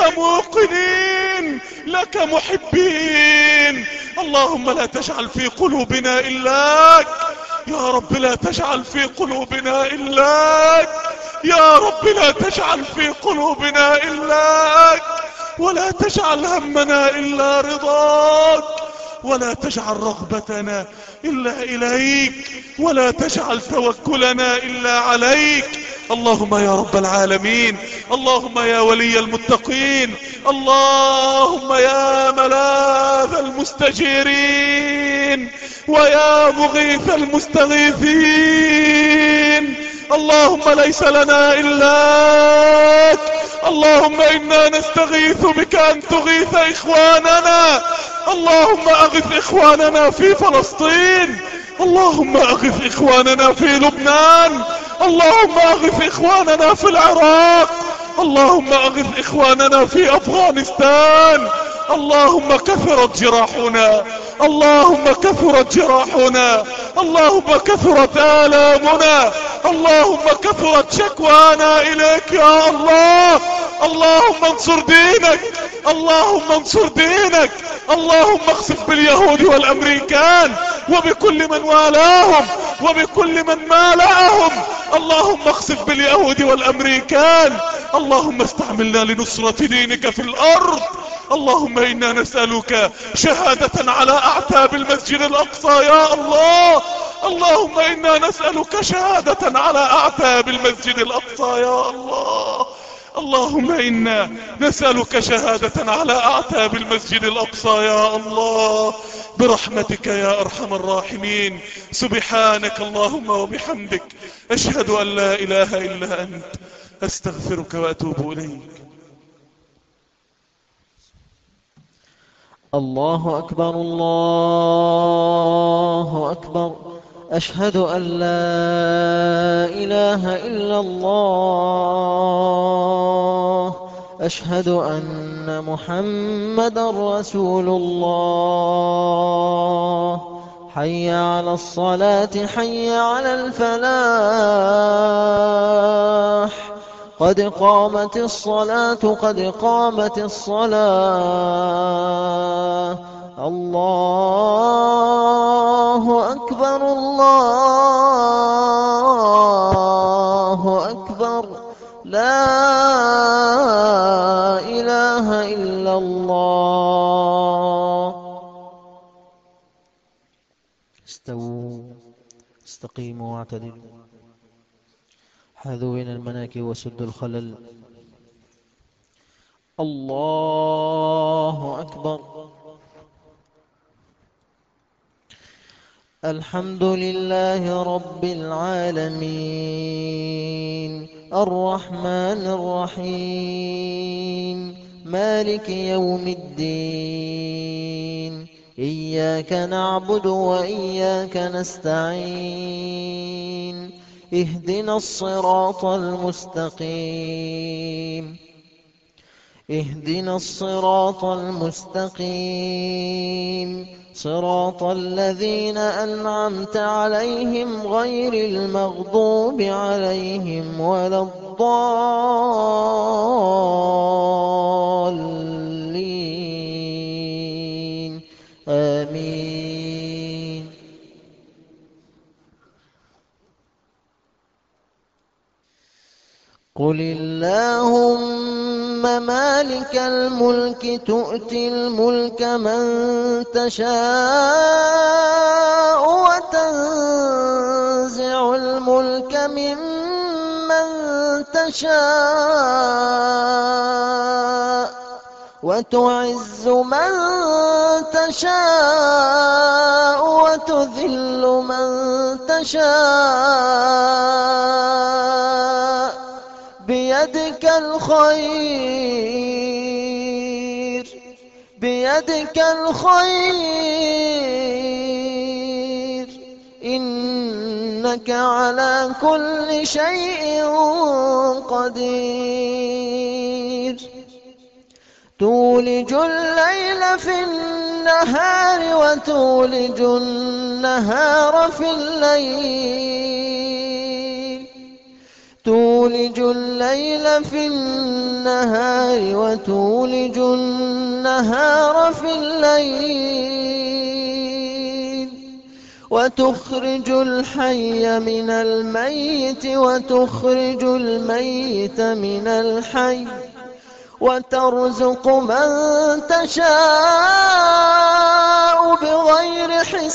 موقنين لك محبين اللهم لا تجعل في قلوبنا إلاك يا رب لا تجعل في قلوبنا إلاك يا رب لا تجعل في قلوبنا إلاك ولا تجعل همنا إلا رضاك ولا تجعل رغبتنا إلا إليك ولا تجعل توكلنا إلا عليك اللهم يا رب العالمين اللهم يا ولي المتقين اللهم يا ملاذ المستجيرين ويا مغيث المستغيثين اللهم ليس لنا إلاك اللهم إنا نستغيث بك أن تغيث إخواننا اللهم أغث إخواننا في فلسطين اللهم أغث إخواننا في لبنان اللهم أغث إخواننا في العراق اللهم أغث إخواننا في أفغانستان اللهم كثرت جراحنا اللهم كثرت جراحنا اللهم كثرت آلامنا اللهم كثرت شكوانا إليك يا الله اللهم انصر دينك اللهم انصر دينك اللهم اخسف باليهود والامريكان وبكل من والاهم وبكل من مالأهم اللهم اخسف باليهود والامريكان اللهم استعملنا لنصرة دينك في الارض اللهم انا نسألك شهادة على اعتاب المسجد الاقصى يا الله اللهم انا نسألك شهادة على اعتاب المسجد الاقصى يا الله اللهم انا نسألك شهادة على اعتاب المسجد الاقصى يا الله برحمتك يا ارحم الراحمين سبحانك اللهم وبحمدك اشهد ان لا اله الا انت استغفرك واتوب اليك الله أكبر الله أكبر أشهد أن لا إله إلا الله أشهد أن محمد رسول الله حي على الصلاة حي على الفلاح قد قامت الصلاة قد قامت الصلاة الله أكبر الله أكبر لا إله إلا الله استووا استقيموا واعتدلوا حاذوا بين المناكب وسدوا الخلل الله أكبر الحمد لله رب العالمين الرحمن الرحيم مالك يوم الدين إياك نعبد وإياك نستعين اهدنا الصراط المستقيم اهدنا الصراط المستقيم صراط الذين أنعمت عليهم غير المغضوب عليهم ولا الضالين آمين قل اللهم مالك الملك تؤتي الملك من تشاء وتنزع الملك ممن تشاء وتعز من تشاء وتذل من تشاء بيدك الخير بيدك الخير إنك على كل شيء قدير تولج الليل في النهار وتولج النهار في الليل تولج الليل في النهار وتولج النهار في الليل وتخرج الحي من الميت وتخرج الميت من الحي وترزق من تشاء بغير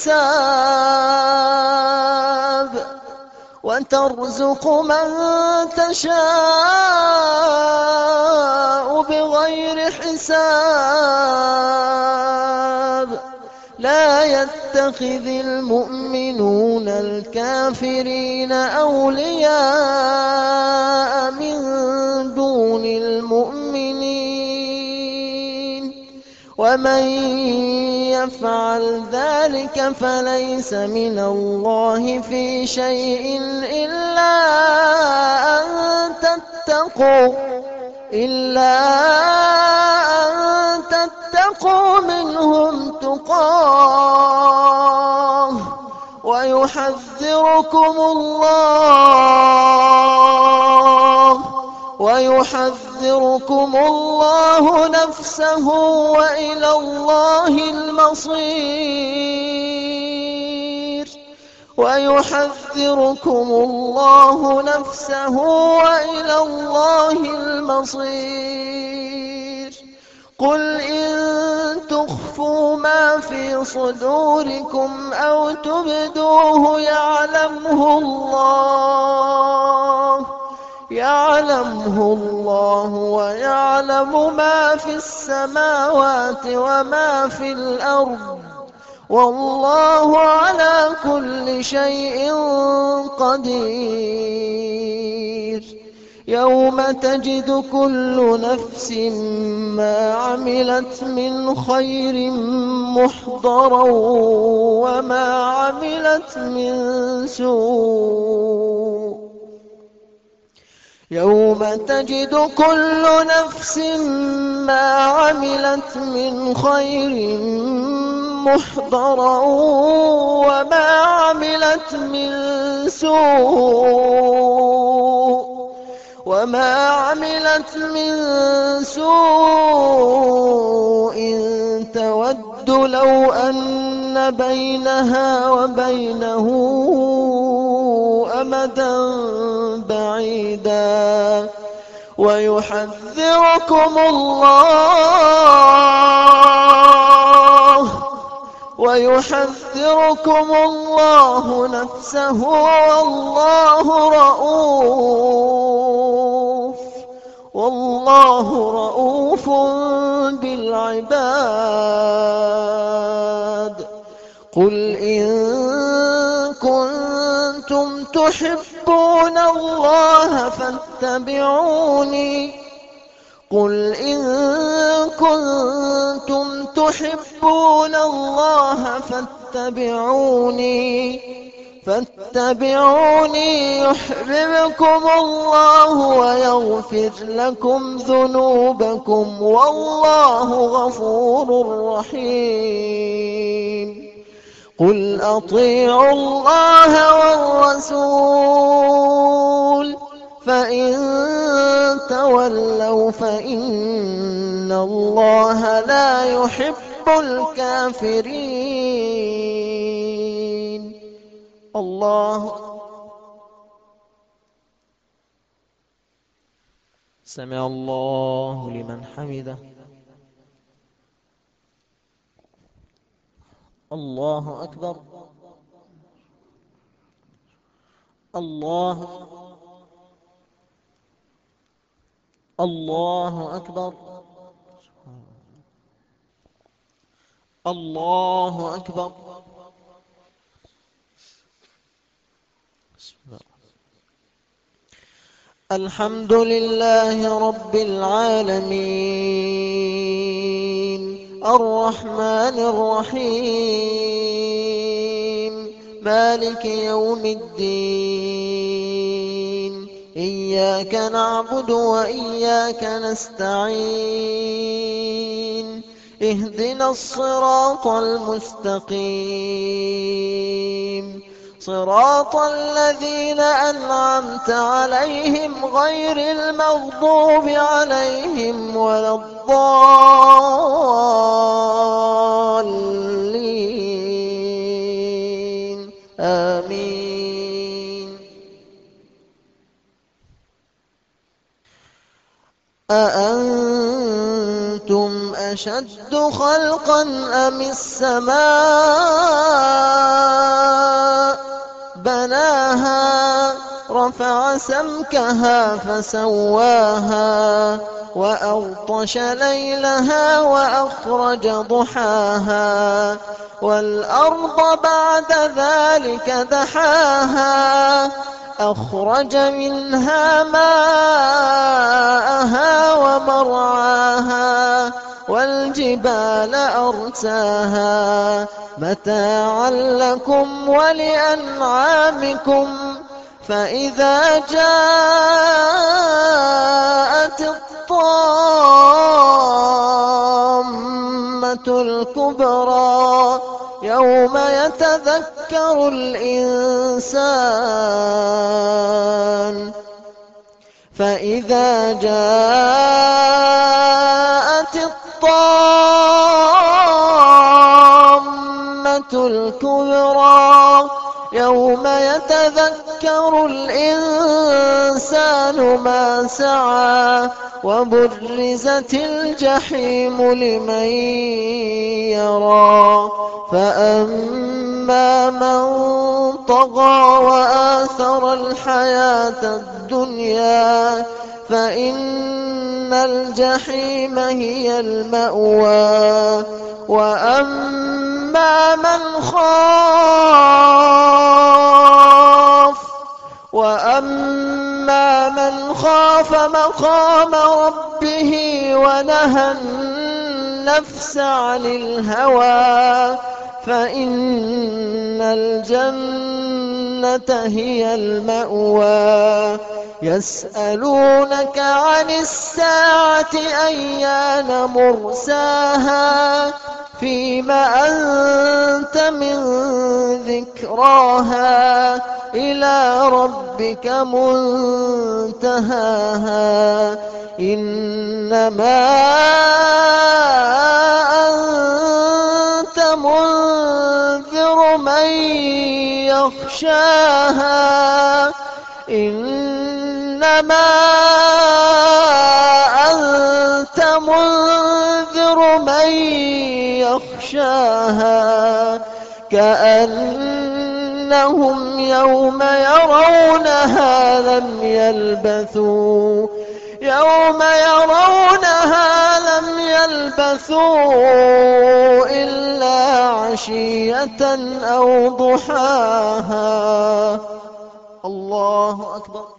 حساب وترزق من تشاء بغير حساب لا يتخذ المؤمنون الكافرين أولياء من دون المؤمنين ومن يفعل ذلك فليس من الله في شيء إلا أن تتقوا إلا أن تتقوا منهم تقاه ويحذركم الله ويحذركم الله نفسه وإلى الله المصير ويحذركم الله نفسه وإلى الله المصير قل إن تخفوا ما في صدوركم أو تبدوه يعلمه الله يعلمه الله ويعلم ما في السماوات وما في الأرض والله على كل شيء قدير يوم تجد كل نفس ما عملت من خير محضرا وما عملت من سوء يوم تجد كل نفس ما عملت من خير محضرا وما عملت من سوء وما عملت من سوء تود لو أن بينها وبينه أمدا بعيدا ويحذركم الله ويحذركم الله نفسه والله رؤوف والله رؤوف بالعباد قل إن كنتم تحبون الله فاتبعوني قل إن كنتم تحبون الله فاتبعوني فاتبعوني يحببكم الله ويغفر لكم ذنوبكم والله غفور رحيم قل أطيعوا الله والرسول فإن تولوا فإن الله لا يحب الكافرين الله سمع الله لمن حمده الله أكبر الله الله أكبر الله أكبر الحمد لله رب العالمين الرحمن الرحيم مالك يوم الدين إياك نعبد وإياك نستعين اهدنا الصراط المستقيم صراط الذين أنعمت عليهم غير المغضوب عليهم ولا الضالين آمين أأنتم أشد خلقا أم السماء بناها رفع سمكها فسواها وأغطش ليلها وأخرج ضحاها والأرض بعد ذلك دحاها أخرج منها ماءها ومرعاها والجبال أرساها متاعا لكم ولأنعامكم فإذا جاءت الطامة الكبرى يوم يتذكر الإنسان فإذا جاءت الطامة الكبرى يوم يتذكر الإنسان ما سعى وبرزت الجحيم لمن يرى فأما من طغى وآثر الحياة الدنيا فإن الجحيم هي المأوى وأما من خاف وأما من خاف مقام ربه ونهى النفس عن الهوى فإن الجنة هي المأوى يسألونك عن الساعة أيان مرساها فيما أنت من ذكراها إلى ربك منتهاها إنما أنت منذر من يخشاها إنما أنت منذر من يخشاها كأنهم يوم يرونها لم يلبثوا يوم يرونها لم يلبثوا إلا عشية أو ضحاها الله أكبر